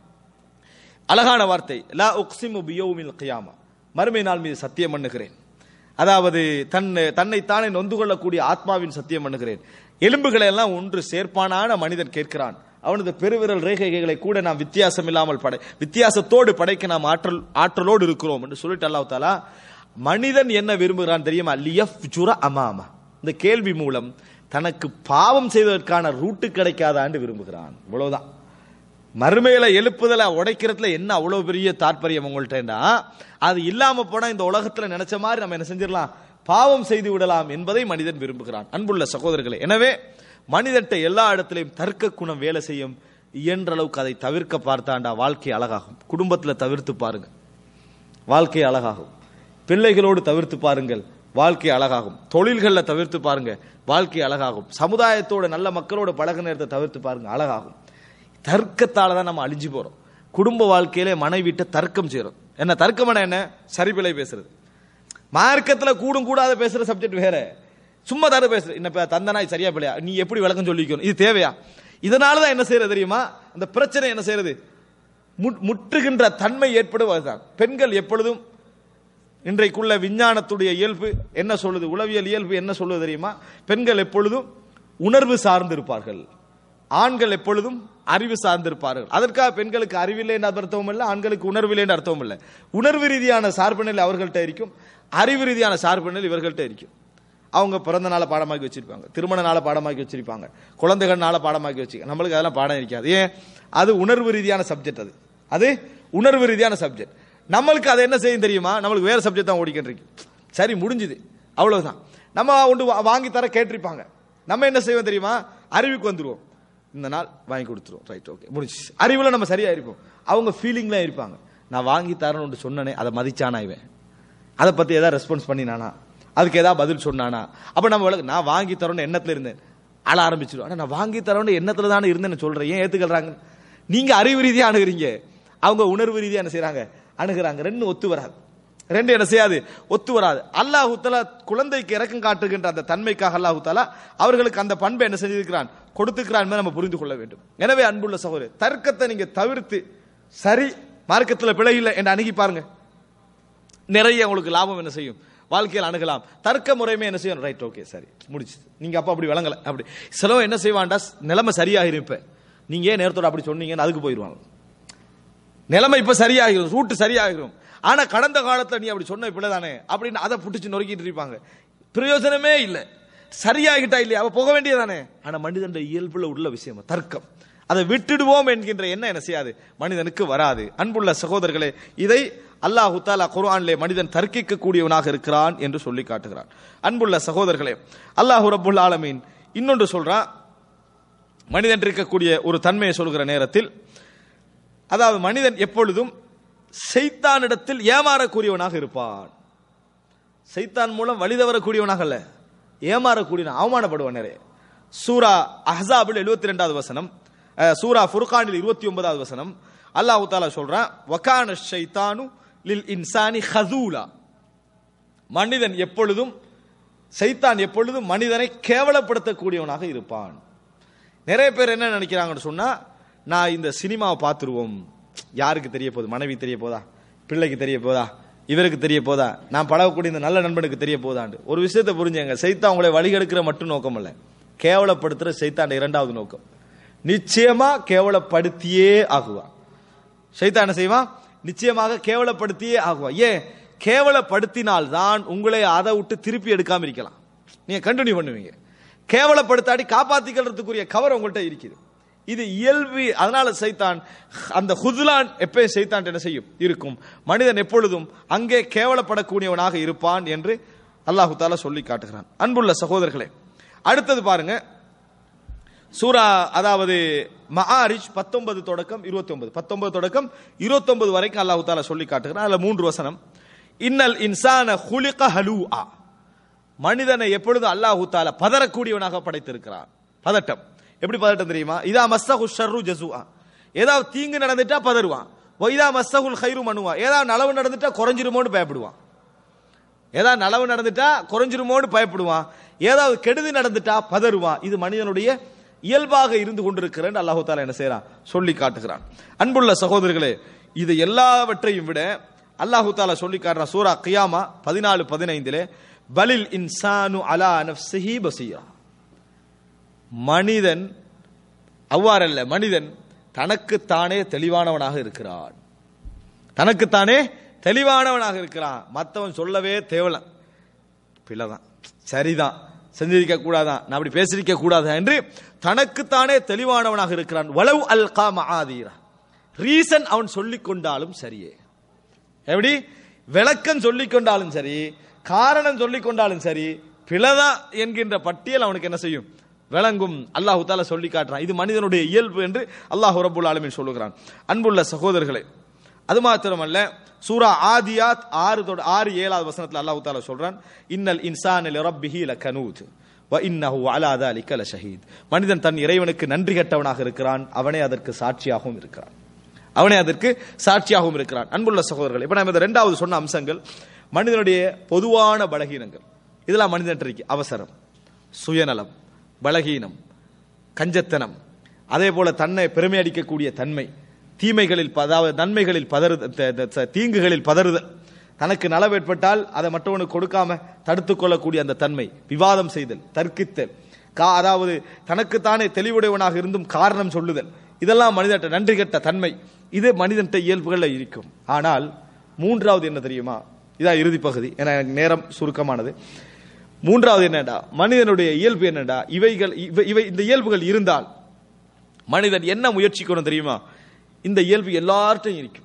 அழகான வார்த்தை லா உக்ஸிமு பியௌமில் கியாமா மறுமை நாள் மீது சத்தியம் பண்ணுகிறேன் அதாவது தன் தன்னைத்தானே நொந்து கொள்ளக்கூடிய ஆத்மாவின் சத்தியம் பண்ணுகிறேன் எலும்புகளை எல்லாம் ஒன்று சேர்ப்பானான மனிதன் கேட்கிறான் அவனது பெருவிரல் ரேகைகளை கூட நாம் வித்தியாசம் இல்லாமல் படை வித்தியாசத்தோடு படைக்க நாம் ஆற்றல் ஆற்றலோடு இருக்கிறோம் என்று சொல்லிட்டு அல்லாஹ் தாலா மனிதன் என்ன விரும்புகிறான் தெரியுமா லியஃப் ஜுர அமாமா இந்த கேள்வி மூலம் தனக்கு பாவம் செய்வதற்கான ரூட்டு கிடைக்காதான்னு விரும்புகிறான் இவ்வளவுதான் மறுமையில எழுப்புதல உடைக்கிறதுல என்ன அவ்வளவு பெரிய தாற்பயம் உங்கள்ட்டா அது இல்லாம போனா இந்த உலகத்துல நினைச்ச மாதிரி நம்ம என்ன செஞ்சிடலாம் பாவம் செய்து விடலாம் என்பதை மனிதன் விரும்புகிறான் அன்புள்ள சகோதரர்களே எனவே மனிதன்ட்ட எல்லா இடத்திலையும் தர்க்க குணம் வேலை செய்யும் இயன்ற அளவுக்கு அதை தவிர்க்க பார்த்தாண்டா வாழ்க்கை அழகாகும் குடும்பத்துல தவிர்த்து பாருங்க வாழ்க்கை அழகாகும் பிள்ளைகளோடு தவிர்த்து பாருங்கள் வாழ்க்கை அழகாகும் தொழில்களில் தவிர்த்து பாருங்க வாழ்க்கை அழகாகும் சமுதாயத்தோட நல்ல மக்களோட பழக நேரத்தை தவிர்த்து பாருங்க அழகாகும் தர்க்கத்தால தான் நம்ம அழிஞ்சு போறோம் குடும்ப வாழ்க்கையிலே மனைவிட்ட தர்க்கம் செய்றோம் என்ன தர்க்கம்னா என்ன சரிபிழை பேசுறது மார்க்கத்துல கூடும் கூடாத பேசுற சப்ஜெக்ட் வேற சும்மா தர பேசுற என்ன தந்தனாய் சரியா பிள்ளையா நீ எப்படி விளக்கம் சொல்லிக்கணும் இது தேவையா இதனால தான் என்ன செய்யறது தெரியுமா அந்த பிரச்சனை என்ன செய்யறது முட்- முற்றுகின்ற தன்மை ஏற்படுவதுதான் பெண்கள் எப்பொழுதும் இன்றைக்குள்ள விஞ்ஞானத்துடைய இயல்பு என்ன சொல்லுது உளவியல் இயல்பு என்ன சொல்லுது தெரியுமா பெண்கள் எப்பொழுதும் உணர்வு சார்ந்திருப்பார்கள் ஆண்கள் எப்பொழுதும் அறிவு சார்ந்திருப்பார்கள் அதற்காக பெண்களுக்கு அறிவில்லை என்ற அர்த்தமும் இல்லை ஆண்களுக்கு உணர்வில்லை என்ற அர்த்தமும் இல்லை உணர்வு ரீதியான சார்பு நிலை அவர்கள்ட்ட இருக்கும் அறிவு ரீதியான சார்பு நிலை இவர்கள்ட்ட இருக்கும் அவங்க பிறந்த நாளை பாடமாக்கி வச்சிருப்பாங்க திருமண நாளை பாடமாக்கி வச்சிருப்பாங்க குழந்தைகள் நாளை பாடமாக்கி வச்சிருக்காங்க நம்மளுக்கு அதெல்லாம் பாடம் இருக்காது ஏன் அது உணர்வு ரீதியான சப்ஜெக்ட் அது அது உணர்வு ரீதியான சப்ஜெக்ட் நம்மளுக்கு அதை என்ன செய்யும் தெரியுமா நம்மளுக்கு வேற சப்ஜெக்ட் தான் ஓடிக்கிட்டு இருக்கு சரி முடிஞ்சுது அவ்வளவுதான் நம்ம ஒன்று வா- வாங்கி தர கேட்டிருப்பாங்க நம்ம என்ன செய்வோம் தெரியுமா அறிவுக்கு வந்துருவோம் இந்த நாள் வாங்கி கொடுத்துருவோம் ரைட் ஓகே முடிச்சு அறிவுல நம்ம சரியா இருப்போம் அவங்க ஃபீலிங்ல இருப்பாங்க நான் வாங்கி தரணும்னு சொன்னனே அதை மதிச்சானா இவன் அதை பத்தி ஏதாவது ரெஸ்பான்ஸ் பண்ணினானா அதுக்கு ஏதாவது பதில் சொன்னானா அப்ப நம்ம விளக்கு- நான் வாங்கி தரோன்னு எண்ணத்துல இருந்தேன் அழ ஆரம்பிச்சிடும் ஆனா நான் வாங்கி தரோன்னு எண்ணத்துல தானே இருந்தேன்னு சொல்றேன் ஏன் ஏத்துக்கிறாங்க நீங்க அறிவு ரீதியா அணுகுறீங்க அவங்க உணர்வு ரீதியா என்ன செய்றாங்க அணுகுறாங்க ரெண்டு ஒத்து வராது ரெண்டு என்ன செய்யாது ஒத்து வராது அல்லாஹு தஆலா குழந்தைக்கு இறக்கம் காட்டுகின்ற அந்த தன்மைக்காக அல்லாஹு தஆலா அவர்களுக்கு அந்த பண்பை என்ன செஞ்சிருக்கிறான் கொடுத்துக்கிறான் என்பதை நம்ம புரிந்து கொள்ள வேண்டும் எனவே அன்புள்ள சகோதரர் தர்க்கத்தை நீங்க தவிர்த்து சரி மார்க்கத்தில் பிழை இல்லை என்று அணுகி பாருங்க நிறைய உங்களுக்கு லாபம் என்ன செய்யும் வாழ்க்கையில் அணுகலாம் தர்க்க முறையுமே என்ன செய்யும் ரைட் ஓகே சரி முடிச்சு நீங்க அப்ப அப்படி வழங்கல அப்படி சிலவன் என்ன செய்வான்டா நிலைமை சரியாகிரும் இப்ப நீங்க ஏன் நேரத்தோட அப்படி சொன்னீங்கன்னு அதுக்கு போயிடுவாங்க நிலைமை இப்ப சரியாகிரும் ரூட் சரியாகிரும் ஆனா கடந்த காலத்துல நீ அப்படி சொன்ன பிள்ளைதானே அப்படின்னு அதை புடிச்சு நொறுக்கிட்டு இருப்பாங்க பிரயோஜனமே இல்லை சரியாகிட்டா இல்லையா அவ போக வேண்டியதானே ஆனா மனிதன் இயல்புல உள்ள விஷயம் தர்க்கம் அதை விட்டுடுவோம் என்கின்ற எண்ணம் என்ன செய்யாது மனிதனுக்கு வராது அன்புள்ள சகோதரர்களே இதை அல்லாஹு தாலா குர்ஆனிலே மனிதன் தர்க்கிக்க கூடியவனாக இருக்கிறான் என்று சொல்லி காட்டுகிறான் அன்புள்ள சகோதரர்களே அல்லாஹு ரப்புல் ஆலமீன் இன்னொன்று சொல்றான் மனிதன் இருக்கக்கூடிய ஒரு தன்மையை சொல்கிற நேரத்தில் அதாவது மனிதன் எப்பொழுதும் செய்தானிடத்தில் ஏமாறக்கூடியவனாக இருப்பான் சைத்தான் மூலம் வழி தவறக்கூடியவனாக அல்ல ஏமாறக்கூடியவன் அவமானப்படுவான் நிறைய சூரா அஹ்ஸாபில் எழுபத்தி ரெண்டாவது வசனம் அஹ், சூரா ஃபுர்கானில் இருபத்தி ஒன்பதாவது வசனம் அல்லாஹ் தாலா சொல்றான் வகான ஷைத்தானு லில் இன்சானி ஹசூலா மனிதன் எப்பொழுதும் சைத்தான் எப்பொழுதும் மனிதனை கேவலப்படுத்தக்கூடியவனாக இருப்பான் நிறைய பேர் என்ன நினைக்கிறாங்கன்னு சொன்னா நான் இந்த சினிமாவை பார்த்துருவோம் யாருக்கு தெரிய போகுது மனைவி தெரிய போதா பிள்ளைக்கு தெரிய போதா இவருக்கு தெரிய போதா நான் பழகக்கூடிய இந்த நல்ல நண்பனுக்கு தெரிய போதாண்டு ஒரு விஷயத்தை புரிஞ்சுங்க சைத்தான் உங்களை வழிகெடுக்கிற மட்டும் நோக்கம் அல்ல கேவலப்படுத்துற சைத்தான் இரண்டாவது நோக்கம் நிச்சயமா கேவலப்படுத்தியே ஆகுவான் ஷைத்தான் என்ன செய்வான் நிச்சயமாக கேவலப்படுத்தியே ஆகுவான் ஏன் கேவலப்படுத்தினால் தான் உங்களை அதை விட்டு திருப்பி எடுக்காம இருக்கலாம் நீங்க கண்டினியூ பண்ணுவீங்க கேவலப்படுத்தாடி காப்பாத்திக்கிறதுக்குரிய கவர் உங்கள்கிட்ட இருக்குது இது இயல்பு அதனால சைத்தான் அந்த ஹுதுலான் எப்பயும் சைத்தான் என்ன செய்யும் இருக்கும் மனிதன் எப்பொழுதும் அங்கே கேவலப்படக்கூடியவனாக இருப்பான் என்று அல்லாஹு தாலா சொல்லி காட்டுகிறான் அன்புள்ள சகோதரர்களே அடுத்தது பாருங்க சூரா அதாவது மஆரிஜ் பத்தொன்பது தொடக்கம் இருபத்தி ஒன்பது பத்தொன்பது தொடக்கம் இருபத்தி ஒன்பது வரைக்கும் அல்லாஹு தாலா சொல்லி காட்டுகிறான் அதுல மூன்று வசனம் இன்னல் இன்சான ஹுலிக ஹலூஆ மனிதனை எப்பொழுது அல்லாஹு தாலா பதறக்கூடியவனாக படைத்திருக்கிறான் பதட்டம் எப்படி பதட்டம் தெரியுமா இதா மஸ்தஹு ஷர்ரு ஜசுஆ ஏதாவது தீங்கு நடந்துட்டா பதறுவான் வைதா மஸ்தகுல் ஹைரு மனுவா ஏதாவது நலவு நடந்துட்டா குறைஞ்சிருமோன்னு பயப்படுவான் ஏதாவது நலவு நடந்துட்டா குறைஞ்சிருமோன்னு பயப்படுவான் ஏதாவது கெடுதி நடந்துட்டா பதறுவான் இது மனிதனுடைய இயல்பாக இருந்து கொண்டிருக்கிறேன் அல்லாஹு தாலா என்ன செய்யறான் சொல்லி காட்டுகிறான் அன்புள்ள சகோதரர்களே இது எல்லாவற்றையும் விட அல்லாஹு தாலா சொல்லி காட்டுறான் சூரா கியாமா பதினாலு பதினைந்திலே பலில் இன்சானு அலா நஃப்ஸிஹி பசீரா மனிதன் அவ்வாறல்ல மனிதன் தனக்குத்தானே தெளிவானவனாக இருக்கிறான் தனக்குத்தானே தெளிவானவனாக இருக்கிறான் மற்றவன் சொல்லவே தேவல பிள்ளைதான் சரிதான் செஞ்சிருக்க கூடாதான் நான் அப்படி பேசிருக்க கூடாதா என்று தனக்குத்தானே தெளிவானவனாக இருக்கிறான் வளவு அல் காமஆதீரா ரீசன் அவன் சொல்லிக் கொண்டாலும் சரியே எப்படி விளக்கம் சொல்லிக் கொண்டாலும் சரி காரணம் சொல்லிக் கொண்டாலும் சரி பிளதா என்கின்ற பட்டியல் அவனுக்கு என்ன செய்யும் விளங்கும் அல்லாஹு தாலா சொல்லி காட்டுறான் இது மனிதனுடைய இயல்பு என்று அல்லாஹ் ரபுல் ஆலமின் சொல்லுகிறான் அன்புள்ள சகோதரர்களே அது மாத்திரமல்ல சூரா ஆதியாத் ஆறு தொட ஆறு ஏழாவது வசனத்தில் அல்லாஹு தாலா சொல்றான் இன்னல் இன்சான் ரப்பிஹி லகனூத் வ இன்னஹு அலா தாலிக லஷஹீத் மனிதன் தன் இறைவனுக்கு நன்றி கெட்டவனாக இருக்கிறான் அவனே அதற்கு சாட்சியாகவும் இருக்கிறான் அவனே அதற்கு சாட்சியாகவும் இருக்கிறான் அன்புள்ள சகோதரர்கள் இப்ப நம்ம இந்த ரெண்டாவது சொன்ன அம்சங்கள் மனிதனுடைய பொதுவான பலகீனங்கள் இதெல்லாம் மனிதன் இருக்கு அவசரம் சுயநலம் பலகீனம் கஞ்சத்தனம் அதே போல தன்னை பெருமை அடிக்கக்கூடிய தன்மை தீமைகளில் ப- அதாவது நன்மைகளில் பதறுதல் த- த- த- தீங்குகளில் பதறுதல் தனக்கு நலவு ஏற்பட்டால் அதை மற்றவனுக்கு கொடுக்காம தடுத்துக் கொள்ளக்கூடிய அந்த தன்மை விவாதம் செய்தல் தர்க்கித்தல் கா அதாவது தனக்குத்தானே தெளிவுடையவனாக இருந்தும் காரணம் சொல்லுதல் இதெல்லாம் மனிதட்ட நன்றி கெட்ட தன்மை இது மனிதன்ட்ட இயல்புகளில் இருக்கும் ஆனால் மூன்றாவது என்ன தெரியுமா இதான் இறுதி பகுதி ஏன்னா எனக்கு நேரம் சுருக்கமானது மூன்றாவது என்னடா மனிதனுடைய இயல்பு என்னடா இவைகள் இவை இவை இந்த இயல்புகள் இருந்தால் மனிதன் என்ன முயற்சிக்கணும் தெரியுமா இந்த இயல்பு எல்லார்ட்டையும் இருக்கும்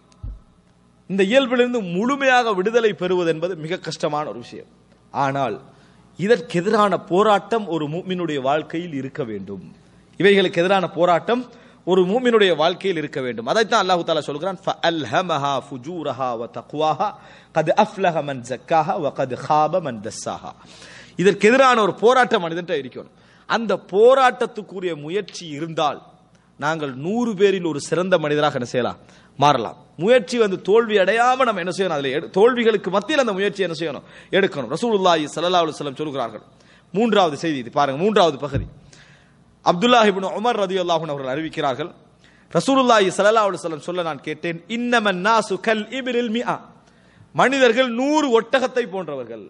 இந்த இயல்பிலிருந்து முழுமையாக விடுதலை பெறுவது என்பது மிக கஷ்டமான ஒரு விஷயம் ஆனால் இதற்கு எதிரான போராட்டம் ஒரு மூமினுடைய வாழ்க்கையில் இருக்க வேண்டும் இவைகளுக்கு எதிரான போராட்டம் ஒரு மூமினுடைய வாழ்க்கையில் இருக்க வேண்டும் அதைத்தான் அல்லாஹு தாலா சொல்கிறான் فَأَلْهَمَهَا فُجُورَهَا وَتَقْوَاهَا قَدْ أَفْلَحَ مَنْ زَكَّاهَا وَقَدْ خَابَ மன் தஸ்ஸாஹா இதற்கு எதிரான ஒரு போராட்டம் மனிதன்ட்ட இருக்கணும் அந்த போராட்டத்துக்குரிய முயற்சி இருந்தால் நாங்கள் நூறு பேரில் ஒரு சிறந்த மனிதராக என்ன செய்யலாம் மாறலாம் முயற்சி வந்து தோல்வி அடையாம நம்ம என்ன செய்யணும் அதுல எடு- தோல்விகளுக்கு மத்தியில் அந்த முயற்சி என்ன செய்யணும் எடுக்கணும் ரசூலுல்லாஹி ஸல்லல்லாஹு அலைஹி வஸல்லம் சொல்கிறார்கள் மூன்றாவது செய்தி இது பாருங்க மூன்றாவது பகுதி அப்துல்லாஹ் இப்னு உமர் ரதியல்லாஹு அன்ஹு அவர்கள் அறிவிக்கிறார்கள் ரசூலுல்லாஹி ஸல்லல்லாஹு அலைஹி வஸல்லம் சொல்ல நான் கேட்டேன் இன்னமன் நாசு கல் இப்ரில் மிஆ மனிதர்கள் நூறு ஒட்டகத்தை போன்றவர்கள்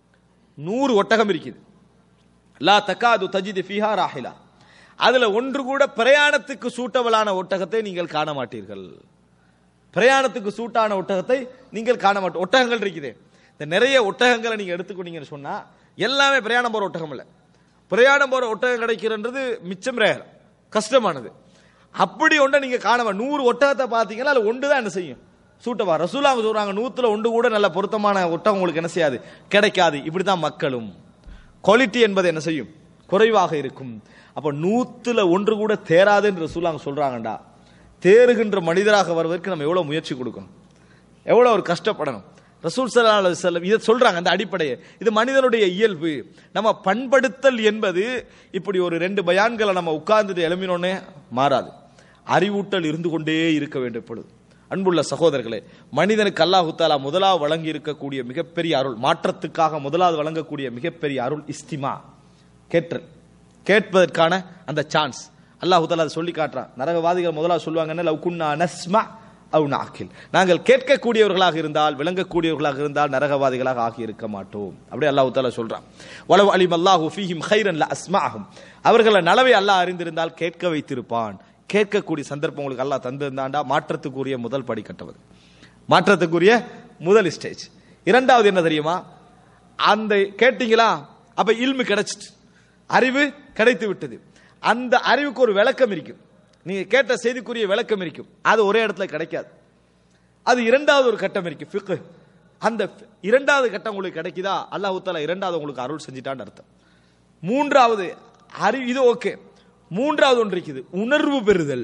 நூறு ஒட்டகம் இருக்குது லா தக்காது தஜிது ஃபிஹா ராஹிலா அதுல ஒன்று கூட பிரயாணத்துக்கு சூட்டவளான ஒட்டகத்தை நீங்கள் காண மாட்டீர்கள் பிரயாணத்துக்கு சூட்டான ஒட்டகத்தை நீங்கள் காண மாட்டோம் ஒட்டகங்கள் இருக்குது இந்த நிறைய ஒட்டகங்களை நீங்க எடுத்துக்கொண்டீங்கன்னு சொன்னா எல்லாமே பிரயாணம் போற ஒட்டகம் இல்ல பிரயாணம் போற ஒட்டகம் கிடைக்கிறன்றது மிச்சம் ரேர் கஷ்டமானது அப்படி ஒன்றை நீங்க காண மா- நூறு ஒட்டகத்தை பார்த்தீங்கன்னா அதுல ஒன்று தான் என்ன செய்யும் சூட்டவா ரசூலாங்க சொல்றாங்க நூத்துல ஒன்று கூட நல்ல பொருத்தமான ஒட்டகம் உங்களுக்கு என்ன செய்யாது கிடைக்காது இப்படிதான் மக்களும் குவாலிட்டி என்பது என்ன செய்யும் குறைவாக இருக்கும் அப்ப நூத்துல ஒன்று கூட தேராதுன்னு ரசூலாங்க சொல்றாங்கடா தேறுகின்ற மனிதராக வருவதற்கு நம்ம எவ்வளவு முயற்சி கொடுக்கணும் எவ்வளவு ஒரு கஷ்டப்படணும் ரசூல் ஸல்லல்லாஹு அலைஹி வஸல்லம் இதை சொல்றாங்க அந்த அடிப்படையை இது மனிதனுடைய இயல்பு நம்ம பண்படுத்தல் என்பது இப்படி ஒரு ரெண்டு பயான்களை நம்ம உட்கார்ந்துட்டு எழுமினோன்னே மாறாது அறிவூட்டல் இருந்து கொண்டே இருக்க வேண்டும் இப்பொழுது அன்புள்ள சகோதரர்களே மனிதனுக்கு அல்லாஹு தாலா முதலாவது வழங்கி இருக்கக்கூடிய மிகப்பெரிய அருள் மாற்றத்துக்காக முதலாவது வழங்கக்கூடிய மிகப்பெரிய அருள் இஸ்திமா கேட்டல் கேட்பதற்கான அந்த சான்ஸ் அல்லாஹு தாலா அதை சொல்லி காட்டுறான் நரகவாதிகள் முதலாவது சொல்லுவாங்கன்னா லவ் குன்னா நஸ்மா அவு நாக்கில் நாங்கள் கேட்கக்கூடியவர்களாக இருந்தால் விளங்கக்கூடியவர்களாக இருந்தால் நரகவாதிகளாக ஆகி இருக்க மாட்டோம் அப்படியே அல்லாஹு தாலா சொல்றான் வலவ் அலிம் அல்லாஹு ஃபீஹிம் ஹைரன் ல அஸ்மாஹும் அவர்களை நலவை அல்லாஹ் அறிந்திருந்தால் கேட்க வைத்திருப்பான் கேட்கக்கூடிய சந்தர்ப்பம் உங்களுக்கு அல்லாஹ் தந்திருந்தாண்டா மாற்றத்துக்குரிய முதல் படி கட்டுவது மாற்றத்துக்குரிய முதல் ஸ்டேஜ் இரண்டாவது என்ன தெரியுமா அந்த கேட்டீங்களா அப்ப இல்மு கிடைச்சிட்டு அறிவு கிடைத்து விட்டது அந்த அறிவுக்கு ஒரு விளக்கம் இருக்கும் நீங்க கேட்ட செய்திக்குரிய விளக்கம் இருக்கும் அது ஒரே இடத்துல கிடைக்காது அது இரண்டாவது ஒரு கட்டம் இருக்கு ஃபிக்கு அந்த ஃபி- இரண்டாவது கட்டம் உங்களுக்கு கிடைக்குதா அல்லாஹ் தாலா இரண்டாவது உங்களுக்கு அருள் செஞ்சிட்டான்னு அர்த்தம் மூன்றாவது அறிவு இது ஓகே மூன்றாவது ஒன்று இருக்குது உணர்வு பெறுதல்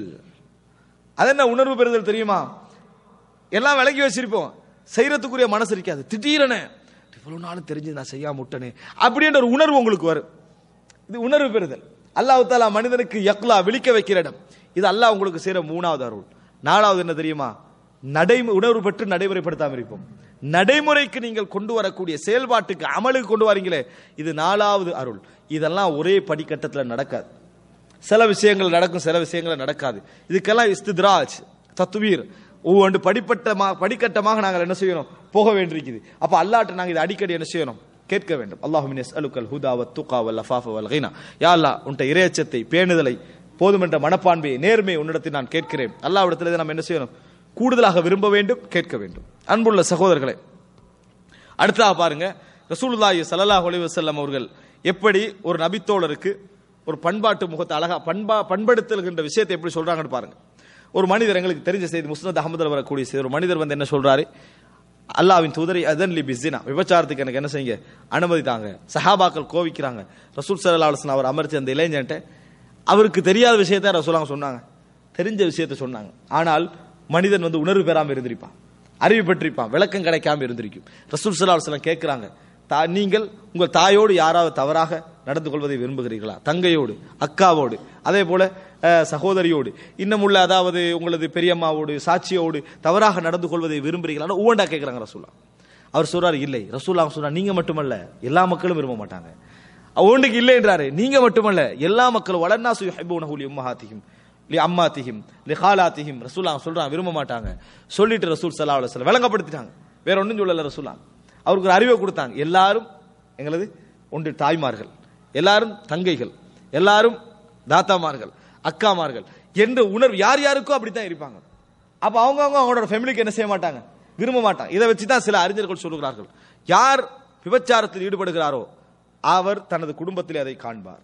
அது என்ன உணர்வு பெறுதல் தெரியுமா எல்லாம் விலகி வச்சிருப்போம் செய்யறதுக்குரிய மனசு இருக்காது திடீரென இவ்வளவு நாளும் தெரிஞ்சு நான் செய்யாம விட்டனே அப்படின்ற ஒரு உணர்வு உங்களுக்கு வரும் இது உணர்வு பெறுதல் அல்லாஹ் தாலா மனிதனுக்கு யக்லா விழிக்க வைக்கிற இடம் இது அல்லாஹ் உங்களுக்கு செய்யற மூணாவது அருள் நாலாவது என்ன தெரியுமா நடை உணர்வு பெற்று நடைமுறைப்படுத்தாம இருப்போம் நடைமுறைக்கு நீங்கள் கொண்டு வரக்கூடிய செயல்பாட்டுக்கு அமலுக்கு கொண்டு வரீங்களே இது நாலாவது அருள் இதெல்லாம் ஒரே படிக்கட்டத்தில் நடக்காது சில விஷயங்கள் நடக்கும் சில விஷயங்கள் நடக்காது இதுக்கெல்லாம் இஸ்தித்ராஜ் தத்துவீர் ஒவ்வொன்று படிப்பட்டமா படிக்கட்டமாக நாங்கள் என்ன செய்யணும் போக வேண்டியிருக்குது அப்ப அல்லாட்ட நாங்கள் இதை அடிக்கடி என்ன செய்யணும் கேட்க வேண்டும் அல்லாஹுமின் அலுக்கல் ஹுதா வத் துகா வல் லஃபாஃப வல் கைனா யா அல்லாஹ் உன்ட்ட இறையச்சத்தை பேணுதலை போதுமென்ற மனப்பான்மையை நேர்மையை உன்னிடத்தில் நான் கேட்கிறேன் அல்லாஹ்விடத்தில் இதை நம்ம என்ன செய்யணும் கூடுதலாக விரும்ப வேண்டும் கேட்க வேண்டும் அன்புள்ள சகோதரர்களே அடுத்ததாக பாருங்க ரசூலுல்லாஹி ஸல்லல்லாஹு அலைஹி வஸல்லம் அவர்கள் எப்படி ஒரு நபித்தோழருக்கு ஒரு பண்பாட்டு முகத்தை அழகா பண்பா பண்படுத்தல்கின்ற விஷயத்தை எப்படி சொல்றாங்கன்னு பாருங்க ஒரு மனிதர் எங்களுக்கு தெரிஞ்ச செய்தி முஸ்னத் அகமதுல வரக்கூடிய செய்தி ஒரு மனிதர் வந்து என்ன சொல்றாரு அல்லாவின் தூதரை அதன் லி பிஸினா விபச்சாரத்துக்கு எனக்கு என்ன செய்யுங்க அனுமதி தாங்க சஹாபாக்கள் கோவிக்கிறாங்க ரசூல் சல்லா அலுவலம் அவர் அமர்த்தி அந்த இளைஞன்ட்ட அவருக்கு தெரியாத விஷயத்த ரசூலாங்க சொன்னாங்க தெரிஞ்ச விஷயத்த சொன்னாங்க ஆனால் மனிதன் வந்து உணர்வு பெறாம இருந்திருப்பான் அறிவு பெற்றிருப்பான் விளக்கம் கிடைக்காம இருந்திருக்கும் ரசூல் சல்லா அலுவலம் கேட்கிறாங்க தா நீங்கள் உங்கள் தாயோடு யாராவது தவறாக நடந்து கொள்வதை விரும்புகிறீர்களா தங்கையோடு அக்காவோடு அதே போல அஹ், சகோதரியோடு இன்னும் உள்ள அதாவது உங்களது பெரியம்மாவோடு சாட்சியோடு தவறாக நடந்து கொள்வதை விரும்புகிறீர்களா ஒவ்வொன்றா கேட்கிறாங்க ரசூலா அவர் சொல்றாரு இல்லை ரசூலா சொன்னா நீங்க மட்டுமல்ல எல்லா மக்களும் விரும்ப மாட்டாங்க ஒன்றுக்கு இல்லைன்றாரு நீங்க மட்டுமல்ல எல்லா மக்களும் வளர்னா சுஹிபுனஹு லி உம்மஹாத்திஹிம் லி அம்மாத்திஹிம் லி ஹாலாத்திஹிம் ரசூலா சொல்றான் விரும்ப மாட்டாங்க சொல்லிட்டு ரசூல் ஸல்லல்லாஹு அலைஹி வஸல்லம் விளங்கப்படுத்திட்டாங்க வேற ஒண்ணும் சொல்லல ரசூலா அவருக்கு ஒரு அறிவை கொடுத்தாங்க எல்லாரும் எங்களது ஒன்று தாய்மார்கள் எல்லாரும் தங்கைகள் எல்லாரும் தாத்தாமார்கள் அக்காமார்கள் என்ற உணர்வு யார் யாருக்கோ அப்படித்தான் இருப்பாங்க அப்ப அவங்க அவங்க அவங்களோட ஃபேமிலிக்கு என்ன செய்ய மாட்டாங்க விரும்ப மாட்டாங்க இதை வச்சு தான் சில அறிஞர்கள் சொல்லுகிறார்கள் யார் விபச்சாரத்தில் ஈடுபடுகிறாரோ அவர் தனது குடும்பத்திலே அதை காண்பார்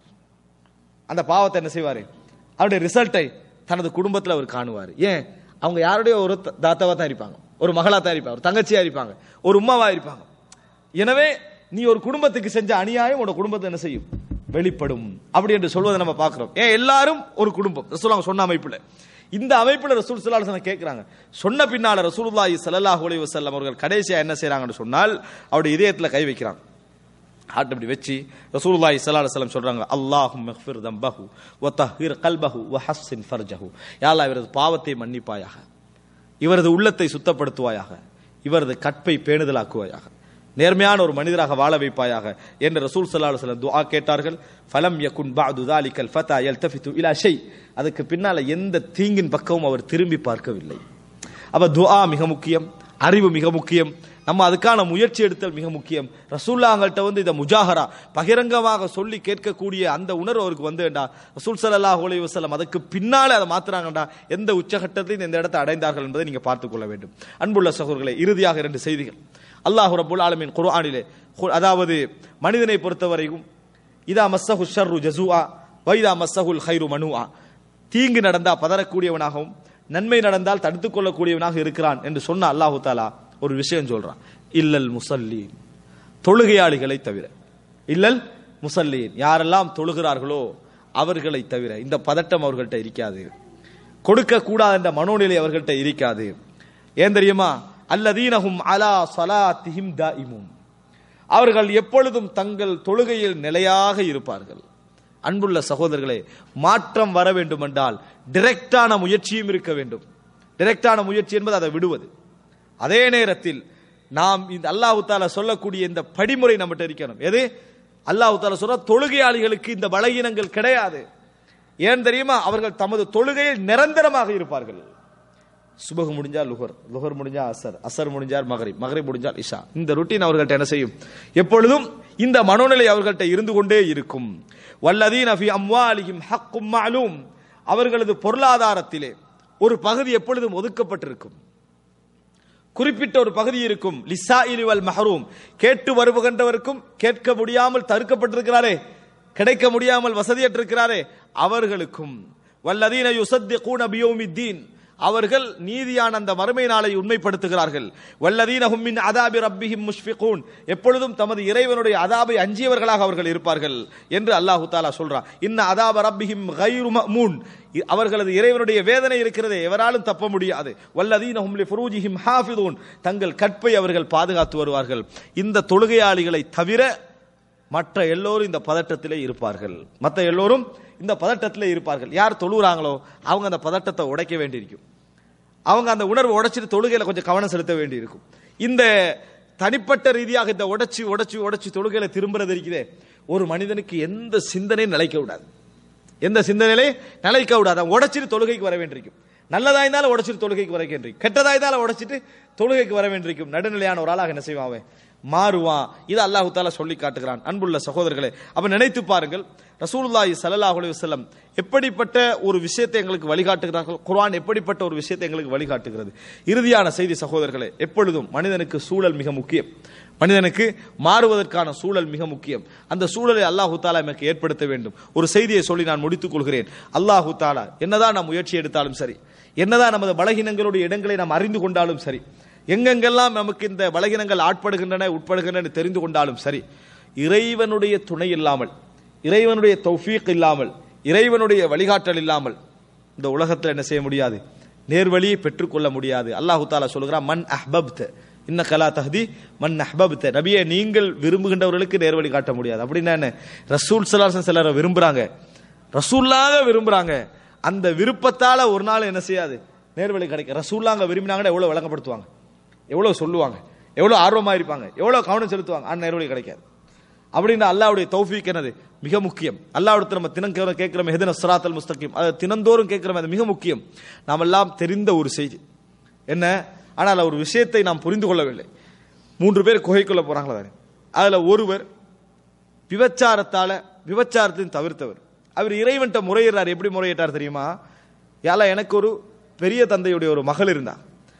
அந்த பாவத்தை என்ன செய்வாரு அவருடைய ரிசல்ட்டை தனது குடும்பத்தில் அவர் காணுவார் ஏன் அவங்க யாருடைய ஒரு த- தாத்தாவா தான் இருப்பாங்க ஒரு மகளா தான் இருப்பாங்க ஒரு தங்கச்சியா இருப்பாங்க ஒரு உம்மாவா இருப்பாங்க எனவே நீ ஒரு குடும்பத்துக்கு செஞ்ச அநியாயம் உன்னோட குடும்பத்தை என்ன செய்யும் வெளிப்படும் அப்படி என்று சொல்வதை நம்ம பார்க்கிறோம் ஏன் எல்லாரும் ஒரு குடும்பம் ரசூலுல்லாஹ் சொன்ன அமைப்புல இந்த அமைப்புல ரசூல் ஸல்லல்லாஹு அலைஹி வஸல்லம் கேட்கிறாங்க சொன்ன பின்னால ரசூலுல்லாஹி ஸல்லல்லாஹு அலைஹி வஸல்லம் அவர்கள் கடைசியா என்ன செய்றாங்கன்னு சொன்னால் அவருடைய இதயத்துல கை வைக்கிறாங்க ஹார்ட் இப்படி வச்சு ரசூலுல்லாஹி ஸல்லல்லாஹு அலைஹி வஸல்லம் சொல்றாங்க அல்லாஹும் மக்ஃபிர் தம்பஹு வ தஹ்ஹிர் கல்பஹு வ ஹஸ்ஸின் ஃபர்ஜஹு யா அல்லாஹ் இவரது பாவத்தை மன்னிப்பாயாக இவரது உள்ளத்தை சுத்தப்படுத்துவாயாக இவரது கற்பை பேணுதலாக்குவாயாக நேர்மையான ஒரு மனிதராக வாழ வைப்பாயாக என்று ரசூல் ஸல்லல்லாஹு அலைஹி வஸல்லம் துஆ கேட்டார்கள் ஃபலம் யகுன் பஅது ذلك الفتى يلتفت الى شيء அதுக்கு பின்னால எந்த தீங்கின் பக்கமும் அவர் திரும்பி பார்க்கவில்லை அப்ப துஆ மிக முக்கியம் அறிவு மிக முக்கியம் நம்ம அதுக்கான முயற்சி எடுத்தல் மிக முக்கியம் ரசூல்லாங்கள்ட்ட வந்து இதை முஜாஹரா பகிரங்கமாக சொல்லி கேட்கக்கூடிய அந்த உணர்வு அவருக்கு வந்துடா ரசூல் ஸல்லல்லாஹு அலைஹி வஸல்லம் அதுக்கு பின்னாலே அதை மாத்துறாங்கடா எந்த உச்சகட்டத்தில் இந்த இடத்தை அடைந்தார்கள் என்பதை நீங்க பார்த்துக் கொள்ள வேண்டும் அன்புள்ள சகோதரர்களே இறுதியாக இரண்டு செய்திகள் அல்லாஹ் ரப்புல் ஆலமீன் குர்ஆனிலே கு- அதாவது மனிதனை பொறுத்தவரைக்கும் இதா மஸ்ஸஹு ஷர்ரு ஜஸூஆ வைதா மஸ்ஸஹுல் ஹைரு மனுஆ தீங்கு நடந்தா பதறக்கூடியவனாகவும் நன்மை நடந்தால் தடுத்துக் கொள்ளக்கூடியவனாக இருக்கிறான் என்று சொன்ன அல்லாஹு தாலா ஒரு விஷயம் சொல்றான் இல்லல் முசல்லீன் தொழுகையாளிகளை தவிர இல்லல் முசல்லீன் யாரெல்லாம் தொழுகிறார்களோ அவர்களை தவிர இந்த பதட்டம் அவர்கள்ட்ட இருக்காது கொடுக்க கூடாது என்ற மனோநிலை அவர்கள்ட்ட இருக்காது ஏன் தெரியுமா அல்லதீனஹும் அலா ஸலாத்திஹிம் தாயிமும் அவர்கள் எப்பொழுதும் தங்கள் தொழுகையில் நிலையாக இருப்பார்கள் அன்புள்ள சகோதரர்களே மாற்றம் வர வேண்டும் என்றால் டிரெக்டான முயற்சியும் இருக்க வேண்டும் டிரெக்டான முயற்சி என்பது அதை விடுவது அதே நேரத்தில் நாம் இந்த அல்லாஹ் தாலா சொல்லக்கூடிய இந்த படிமுறை நம்மகிட்ட இருக்கணும் எது அல்லாஹ் தாலா சொல்ற தொழுகையாளிகளுக்கு இந்த பலகீனங்கள் கிடையாது ஏன் தெரியுமா அவர்கள் தமது தொழுகையில் நிரந்தரமாக இருப்பார்கள் சுபகு முடிஞ்சால் லுகர் லுகர் முடிஞ்சா அசர் அசர் முடிஞ்சால் மகரிப் மகரிப் முடிஞ்சால் இஷா இந்த ருட்டீன் அவர்கள்ட்ட என்ன செய்யும் எப்பொழுதும் இந்த மனோநிலை அவர்கள்ட்ட இருந்து கொண்டே இருக்கும் வல்லதீன ஃபி அம்வாலிஹிம் ஹக்கும் மஅலூம் அவர்களது பொருளாதாரத்திலே ஒரு பகுதி எப்பொழுதும் ஒதுக்கப்பட்டிருக்கும் குறிப்பிட்ட ஒரு பகுதி இருக்கும் லிசா இலிவல் மஹரூம் கேட்டு வருகின்றவருக்கும் கேட்க முடியாமல் தடுக்கப்பட்டிருக்கிறாரே கிடைக்க முடியாமல் வசதியற்றிருக்கிறாரே அவர்களுக்கும் வல்லதீன யுசத்திகூன பியௌமித்தீன் அவர்கள் நீதியான அந்த மறுமை நாளை உண்மைப்படுத்துகிறார்கள் வல்லதீன ஹும்மின் அதாபி ரப்பிஹிம் முஷ்ஃபிகூன் எப்பொழுதும் தமது இறைவனுடைய அதாபை அஞ்சியவர்களாக அவர்கள் இருப்பார்கள் என்று அல்லாஹு தாலா சொல்றான் இன்ன அதாப ரப்பிஹிம் கைரு மஅமூன் அவர்களது இறைவனுடைய வேதனை இருக்கிறதே எவராலும் தப்ப முடியாது வல்லதீன ஹும் லி ஃபுரூஜிஹிம் ஹாஃபிதூன் தங்கள் கற்பை அவர்கள் பாதுகாத்து வருவார்கள் இந்த தொழுகையாளிகளை தவிர மற்ற எல்லோரும் இந்த பதட்டத்திலே இருப்பார்கள் மற்ற எல்லோரும் இந்த பதட்டத்திலே இருப்பார்கள் யார் தொழுகிறாங்களோ அவங்க அந்த பதட்டத்தை உடைக்க வேண்டியிருக்கும் அவங்க அந்த உணர்வை உடைச்சிட்டு தொழுகையில கொஞ்சம் கவனம் செலுத்த வேண்டியிருக்கும் இந்த தனிப்பட்ட ரீதியாக இந்த உடைச்சி உடைச்சி உடைச்சி தொழுகையில திரும்புறது இருக்குதே ஒரு மனிதனுக்கு எந்த சிந்தனையும் நிலைக்க விடாது எந்த சிந்தனையிலே நிலைக்க விடாது அவன் உடைச்சிட்டு தொழுகைக்கு வர வேண்டியிருக்கும் நல்லதா இருந்தாலும் உடைச்சிட்டு தொழுகைக்கு வர வேண்டியிருக்கும் கெட்டதா இருந்தாலும் உடைச்சிட்டு தொழுகைக்கு வர வேண்டியிருக்கும் நடுநிலையான ஒரு ஆளாக என்ன செய்வான் அவன் மாறுவான் இது அல்லாஹு தாலா சொல்லி காட்டுகிறான் அன்புள்ள சகோதரர்களே அப்ப நினைத்து பாருங்கள் ரசூலுல்லாஹி ஸல்லல்லாஹு அலைஹி வஸல்லம் எப்படிப்பட்ட ஒரு விஷயத்தை எங்களுக்கு வழிகாட்டுகிறார்கள் குர்ஆன் எப்படிப்பட்ட ஒரு விஷயத்தை எங்களுக்கு வழிகாட்டுகிறது இறுதியான செய்தி சகோதரர்களே எப்பொழுதும் மனிதனுக்கு சூழல் மிக முக்கியம் மனிதனுக்கு மாறுவதற்கான சூழல் மிக முக்கியம் அந்த சூழலை அல்லாஹு தாலா எனக்கு ஏற்படுத்த வேண்டும் ஒரு செய்தியை சொல்லி நான் முடித்துக் கொள்கிறேன் அல்லாஹு தாலா என்னதான் நாம் முயற்சி எடுத்தாலும் சரி என்னதான் நமது பலகீனங்களுடைய இடங்களை நாம் அறிந்து கொண்டாலும் சரி எங்கெங்கெல்லாம் நமக்கு இந்த பலகீனங்கள் ஆட்படுகின்றன உட்படுகின்றன தெரிந்து கொண்டாலும் சரி இறைவனுடைய துணை இல்லாமல் இறைவனுடைய தௌஃபீக் இல்லாமல் இறைவனுடைய வழிகாட்டல் இல்லாமல் இந்த உலகத்தில் என்ன செய்ய முடியாது நேர்வழியை பெற்றுக்கொள்ள முடியாது அல்லாஹு தாலா சொல்கிறான் மன் அஹ்பப்த இன்ன கலா தஹதி மன் அஹ்பப்த நபியே நீங்கள் விரும்புகின்றவர்களுக்கு நேர்வழி காட்ட முடியாது அப்படின்னா என்ன ரசூல் சலாசன் சிலரை விரும்புறாங்க ரசூல்லாக விரும்புறாங்க அந்த விருப்பத்தால ஒரு நாள் என்ன செய்யாது நேர்வழி கிடைக்கும் ரசூல்லாங்க விரும்பினாங்கன்னா எவ்வளவு விளங்கப்படுத்துவாங்க எவ்வளவு சொல்லுவாங்க எவ்வளவு ஆர்வமா இருப்பாங்க எவ்வளவு கவனம் செலுத்துவாங்க ஆனால் நேர்வழி கிடைக்காது அப்படின்னு அல்லாவுடைய தௌஃபீக் என்னது மிக முக்கியம் அல்லாவிடத்தில் நம்ம தினம் கேட்கிறோம் எதன சுராத்தல் முஸ்தகிம் அது தினந்தோறும் கேட்கிறோம் அது மிக முக்கியம் நாம் எல்லாம் தெரிந்த ஒரு செய்தி என்ன ஆனால் ஒரு விஷயத்தை நாம் புரிந்து கொள்ளவில்லை மூன்று பேர் குகைக்குள்ள போறாங்களா தானே அதுல ஒருவர் விபச்சாரத்தால விபச்சாரத்தையும் தவிர்த்தவர் அவர் இறைவன்ட்ட முறையிடுறார் எப்படி முறையிட்டார் தெரியுமா யாலா எனக்கு ஒரு பெரிய தந்தையுடைய ஒரு மகள் இருந்தா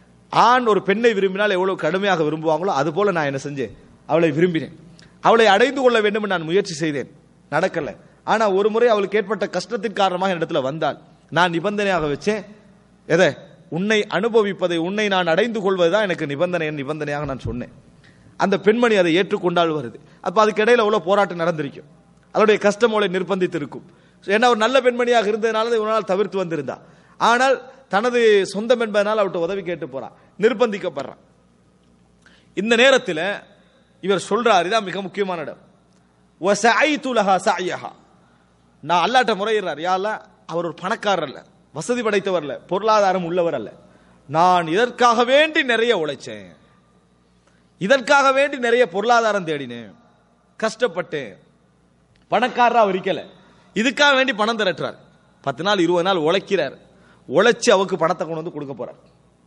ஆண் ஒரு பெண்ணை விரும்பினால் எவ்வளவு கடுமையாக விரும்புவாங்களோ அது போல நான் என்ன செஞ்சேன் அவளை விரும்பினேன் அவளை அடைந்து கொள்ள வேண்டும் என்று நான் முயற்சி செய்தேன் நடக்கல ஆனா ஒரு முறை அவளுக்கு ஏற்பட்ட கஷ்டத்தின் காரணமாக இடத்துல வந்தால் நான் நிபந்தனையாக வச்சேன் எதை உன்னை அனுபவிப்பதை உன்னை நான் அடைந்து கொள்வதுதான் எனக்கு நிபந்தனை நிபந்தனையாக நான் சொன்னேன் அந்த பெண்மணி அதை ஏற்றுக்கொண்டால் வருது அப்ப அதுக்கு இடையில எவ்வளவு போராட்டம் நடந்திருக்கும் அதனுடைய கஷ்டம் அவளை நிர்பந்தித்து இருக்கும் ஏன்னா ஒரு நல்ல பெண்மணியாக இருந்ததுனால ஒரு நாள் தவிர்த்து வந்திருந்தா ஆனால் தனது சொந்தம் என்பதனால் அவர்கிட்ட உதவி கேட்டு போறான் நிர்பந்திக்கப்படுறான் இந்த நேரத்தில் இவர் சொல்றார் இதான் மிக முக்கியமான இடம் வசஐதுலஹா சஅயஹா நான் அல்லாட்ட முறையிடுறார் யால அவர் ஒரு பணக்காரர் அல்ல வசதி படைத்தவர் அல்ல பொருளாதாரம் உள்ளவர் அல்ல நான் இதற்காக வேண்டி நிறைய உழைச்சேன் இதற்காக வேண்டி நிறைய பொருளாதாரம் தேடினேன் கஷ்டப்பட்டேன் பணக்காரரா அவர் இருக்கல இதுக்காக வேண்டி பணம் திரட்டுறார் பத்து நாள் இருபது நாள் உழைக்கிறார் உழைச்சு அவருக்கு பணத்தை கொண்டு வந்து கொடுக்க போறார்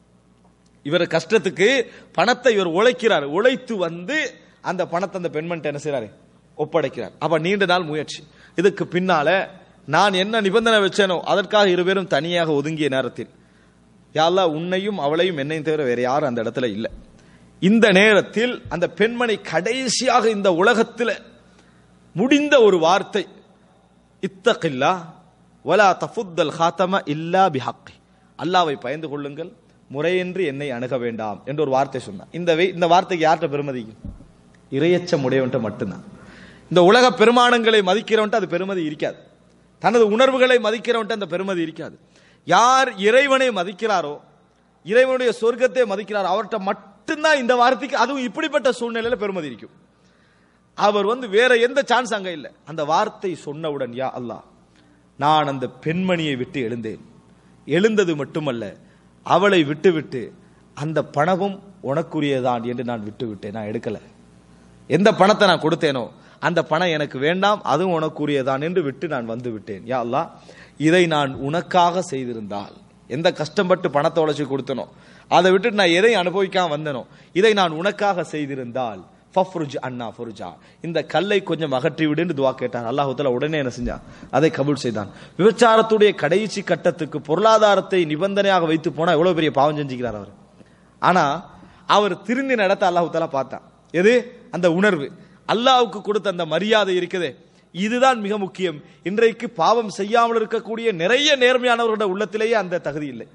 இவர் கஷ்டத்துக்கு பணத்தை இவர் உழைக்கிறார் உழைத்து வந்து அந்த பணத்தை அந்த பெண்மன்ட்ட என்ன செய்யறாரு ஒப்படைக்கிறார் அப்ப நீண்ட நாள் முயற்சி இதுக்கு பின்னால நான் என்ன நிபந்தனை வச்சேனோ அதற்காக இருவரும் தனியாக ஒதுங்கிய நேரத்தில் யாழ்லா உன்னையும் அவளையும் என்னையும் தவிர வேற யாரும் அந்த இடத்துல இல்லை இந்த நேரத்தில் அந்த பெண்மணி கடைசியாக இந்த உலகத்தில் முடிந்த ஒரு வார்த்தை இத்தகில்லா வலா தஃபுத்தல் ஹாத்தம இல்லா பிஹக்கி அல்லாவை பயந்து கொள்ளுங்கள் முறையின்றி என்னை அணுக வேண்டாம் என்று ஒரு வார்த்தை சொன்னார் இந்த வே- இந்த வார்த்தைக்கு யார்கிட்ட பெருமதி இரையச்சம் உடையவன்ட்ட மட்டும்தான் இந்த உலக பெருமானங்களை மதிக்கிறவன்ட்ட அது பெருமதி இருக்காது தனது உணர்வுகளை மதிக்கிறவன்ட்ட அந்த பெருமதி இருக்காது யார் இறைவனை மதிக்கிறாரோ இறைவனுடைய சொர்க்கத்தை மதிக்கிறாரோ அவர்கிட்ட மட்டும்தான் இந்த வார்த்தைக்கு அதுவும் இப்படிப்பட்ட சூழ்நிலையில பெருமதி இருக்கும் அவர் வந்து வேற எந்த சான்ஸ் அங்க இல்லை அந்த வார்த்தை சொன்னவுடன் யா அல்லாஹ் நான் அந்த பெண்மணியை விட்டு எழுந்தேன் எழுந்தது மட்டுமல்ல அவளை விட்டுவிட்டு அந்த பணமும் உனக்குரியதான் என்று நான் விட்டு விட்டேன் நான் எடுக்கல எந்த பணத்தை நான் கொடுத்தேனோ அந்த பணம் எனக்கு வேண்டாம் அதுவும் உனக்குரியதான் என்று விட்டு நான் வந்து விட்டேன் யா அல்லாஹ் இதை நான் உனக்காக செய்திருந்தால் எந்த கஷ்டப்பட்டு பணத்தை உழைச்சி கொடுத்தனோ அதை விட்டுட்டு நான் எதை அனுபவிக்காம வந்தனோ இதை நான் உனக்காக செய்திருந்தால் ஃபஃப்ருஜ் அண்ணா ஃபுருஜா இந்த கல்லை கொஞ்சம் அகற்றி விடுன்னு துவா கேட்டார் அல்லாஹு தஆலா உடனே என்ன செஞ்சான் அதை கபூல் செய்தான் விபச்சாரத்துடைய கடைசி கட்டத்துக்கு பொருளாதாரத்தை நிபந்தனையாக வைத்து போனா எவ்வளவு பெரிய பாவம் செஞ்சுக்கிறார் அவர் ஆனா அவர் திருந்தி நடத்த அல்லாஹு தஆலா பார்த்தான் எது அந்த உணர்வு அல்லாஹ்வுக்கு கொடுத்த அந்த மரியாதை இருக்குதே இதுதான் மிக முக்கியம் இன்றைக்கு பாவம் செய்யாமல் இருக்கக்கூடிய நிறைய நேர்மையானவர்களோட உள்ளத்திலேயே அந்த தகுதி இல்லை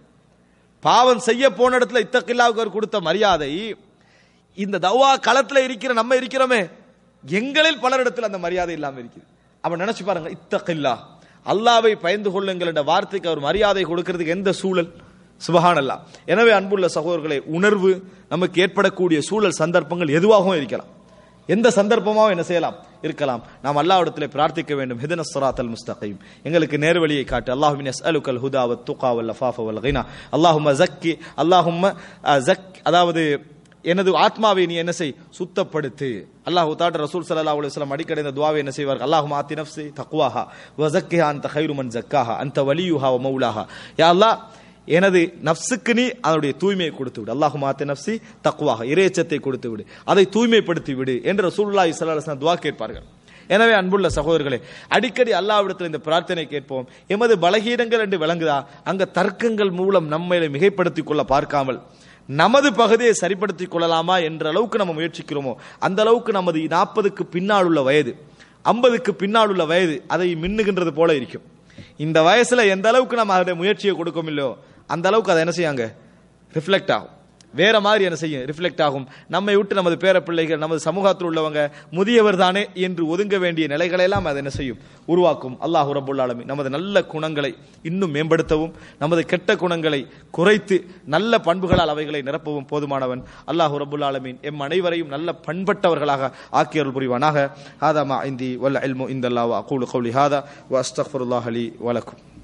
பாவம் செய்ய போன இடத்துல இத்தக்கில்லாவுக்கு அவர் கொடுத்த மரியாதை இந்த தவா களத்துல இருக்கிற நம்ம இருக்கிறோமே எங்களில் பலரிடத்தில் அந்த மரியாதை இல்லாம இருக்குது அப்ப நினைச்சு பாருங்க இத்தக்கில்லா அல்லாவை பயந்து கொள்ளுங்கள் என்ற வார்த்தைக்கு அவர் மரியாதை கொடுக்கிறதுக்கு எந்த சூழல் சுபஹானல்லா எனவே அன்புள்ள சகோதரர்களே உணர்வு நமக்கு ஏற்படக்கூடிய சூழல் சந்தர்ப்பங்கள் எதுவாகவும் இருக்கலாம் எந்த சந்தர்ப்பமாகவும் என்ன செய்யலாம் இருக்கலாம் நாம் அல்லாஹ்விடத்தில் பிரார்த்திக்க வேண்டும் ஹிதன ஸிராத்தல் முஸ்தகீம் எங்களுக்கு நேர்வழியை காட்டு அல்லாஹுவின் அஸ்அலுக்கல் ஹுதா வத் துகா வல் லஃபாஃப வல் கினா அல்லாஹும்ம ஜக்கி அல்லாஹும்ம அஹ், ஜக் அதாவது எனது ஆத்மாவை நீ என்ன செய் சுத்தப்படுத்து அல்லாஹ் தாட்ட ரசூல் ஸல்லல்லாஹு அலைஹி வஸல்லம் அடிக்கடி இந்த துஆவை என்ன செய்வார்கள் அல்லாஹும்ம ஆத்தி நஃப்ஸி தக்வாஹா வ ஜக்கிஹா அன்த கைரு மன் ஜக்காஹா அன்த வலியுஹா வ மௌலாஹா யா அல்லாஹ் எனது நப்சுக்கு நீ அதனுடைய தூய்மையை கொடுத்து விடு அல்லாஹு மாத்த நப்சி தக்குவாக இறைச்சத்தை கொடுத்து விடு அதை தூய்மைப்படுத்தி விடு என்று ரசூலுல்லாஹி ஸல்லல்லாஹு அலைஹி வஸல்லம் துஆ கேட்பார்கள் எனவே அன்புள்ள சகோதரர்களே அடிக்கடி அல்லாஹ்விடத்தில் இந்த பிரார்த்தனை கேட்போம் எமது பலகீனங்கள் என்று விளங்குதா அங்க தர்க்கங்கள் மூலம் நம்மை மிகைப்படுத்திக் கொள்ள பார்க்காமல் நமது பகுதியை சரிப்படுத்திக் கொள்ளலாமா என்ற அளவுக்கு நம்ம முயற்சிக்கிறோமோ அந்த அளவுக்கு நமது நாற்பதுக்கு பின்னால் உள்ள வயது ஐம்பதுக்கு பின்னால் உள்ள வயது அதை மின்னுகின்றது போல இருக்கும் இந்த வயசுல எந்த அளவுக்கு நம்ம அதோட முயற்சியை கொடுக்கும் இல்லையோ அந்த அளவுக்கு அதை என்ன செய்யாங்க ரிஃப்ளெக்ட் ஆகும் வேற மாதிரி என்ன செய்யும் ரிஃப்ளெக்ட் ஆகும் நம்மை விட்டு நமது பேர பிள்ளைகள் நமது சமூகத்தில் உள்ளவங்க முதியவர் தானே என்று ஒதுங்க வேண்டிய நிலைகளை எல்லாம் அது என்ன செய்யும் உருவாக்கும் அல்லாஹ் ரபுல் ஆலமீன் நமது நல்ல குணங்களை இன்னும் மேம்படுத்தவும் நமது கெட்ட குணங்களை குறைத்து நல்ல பண்புகளால் அவைகளை நிரப்பவும் போதுமானவன் அல்லாஹ் ரபுல் ஆலமீன் எம் அனைவரையும் நல்ல பண்பட்டவர்களாக ஆக்கியருள் புரிவானாக ஹாதா மா இந்தி வல்ல இல்மு இந்தல்லாஹ் அகூலு கௌலி ஹாதா வ அஸ்தக்ஃபிருல்லாஹ் லி வலக்கும்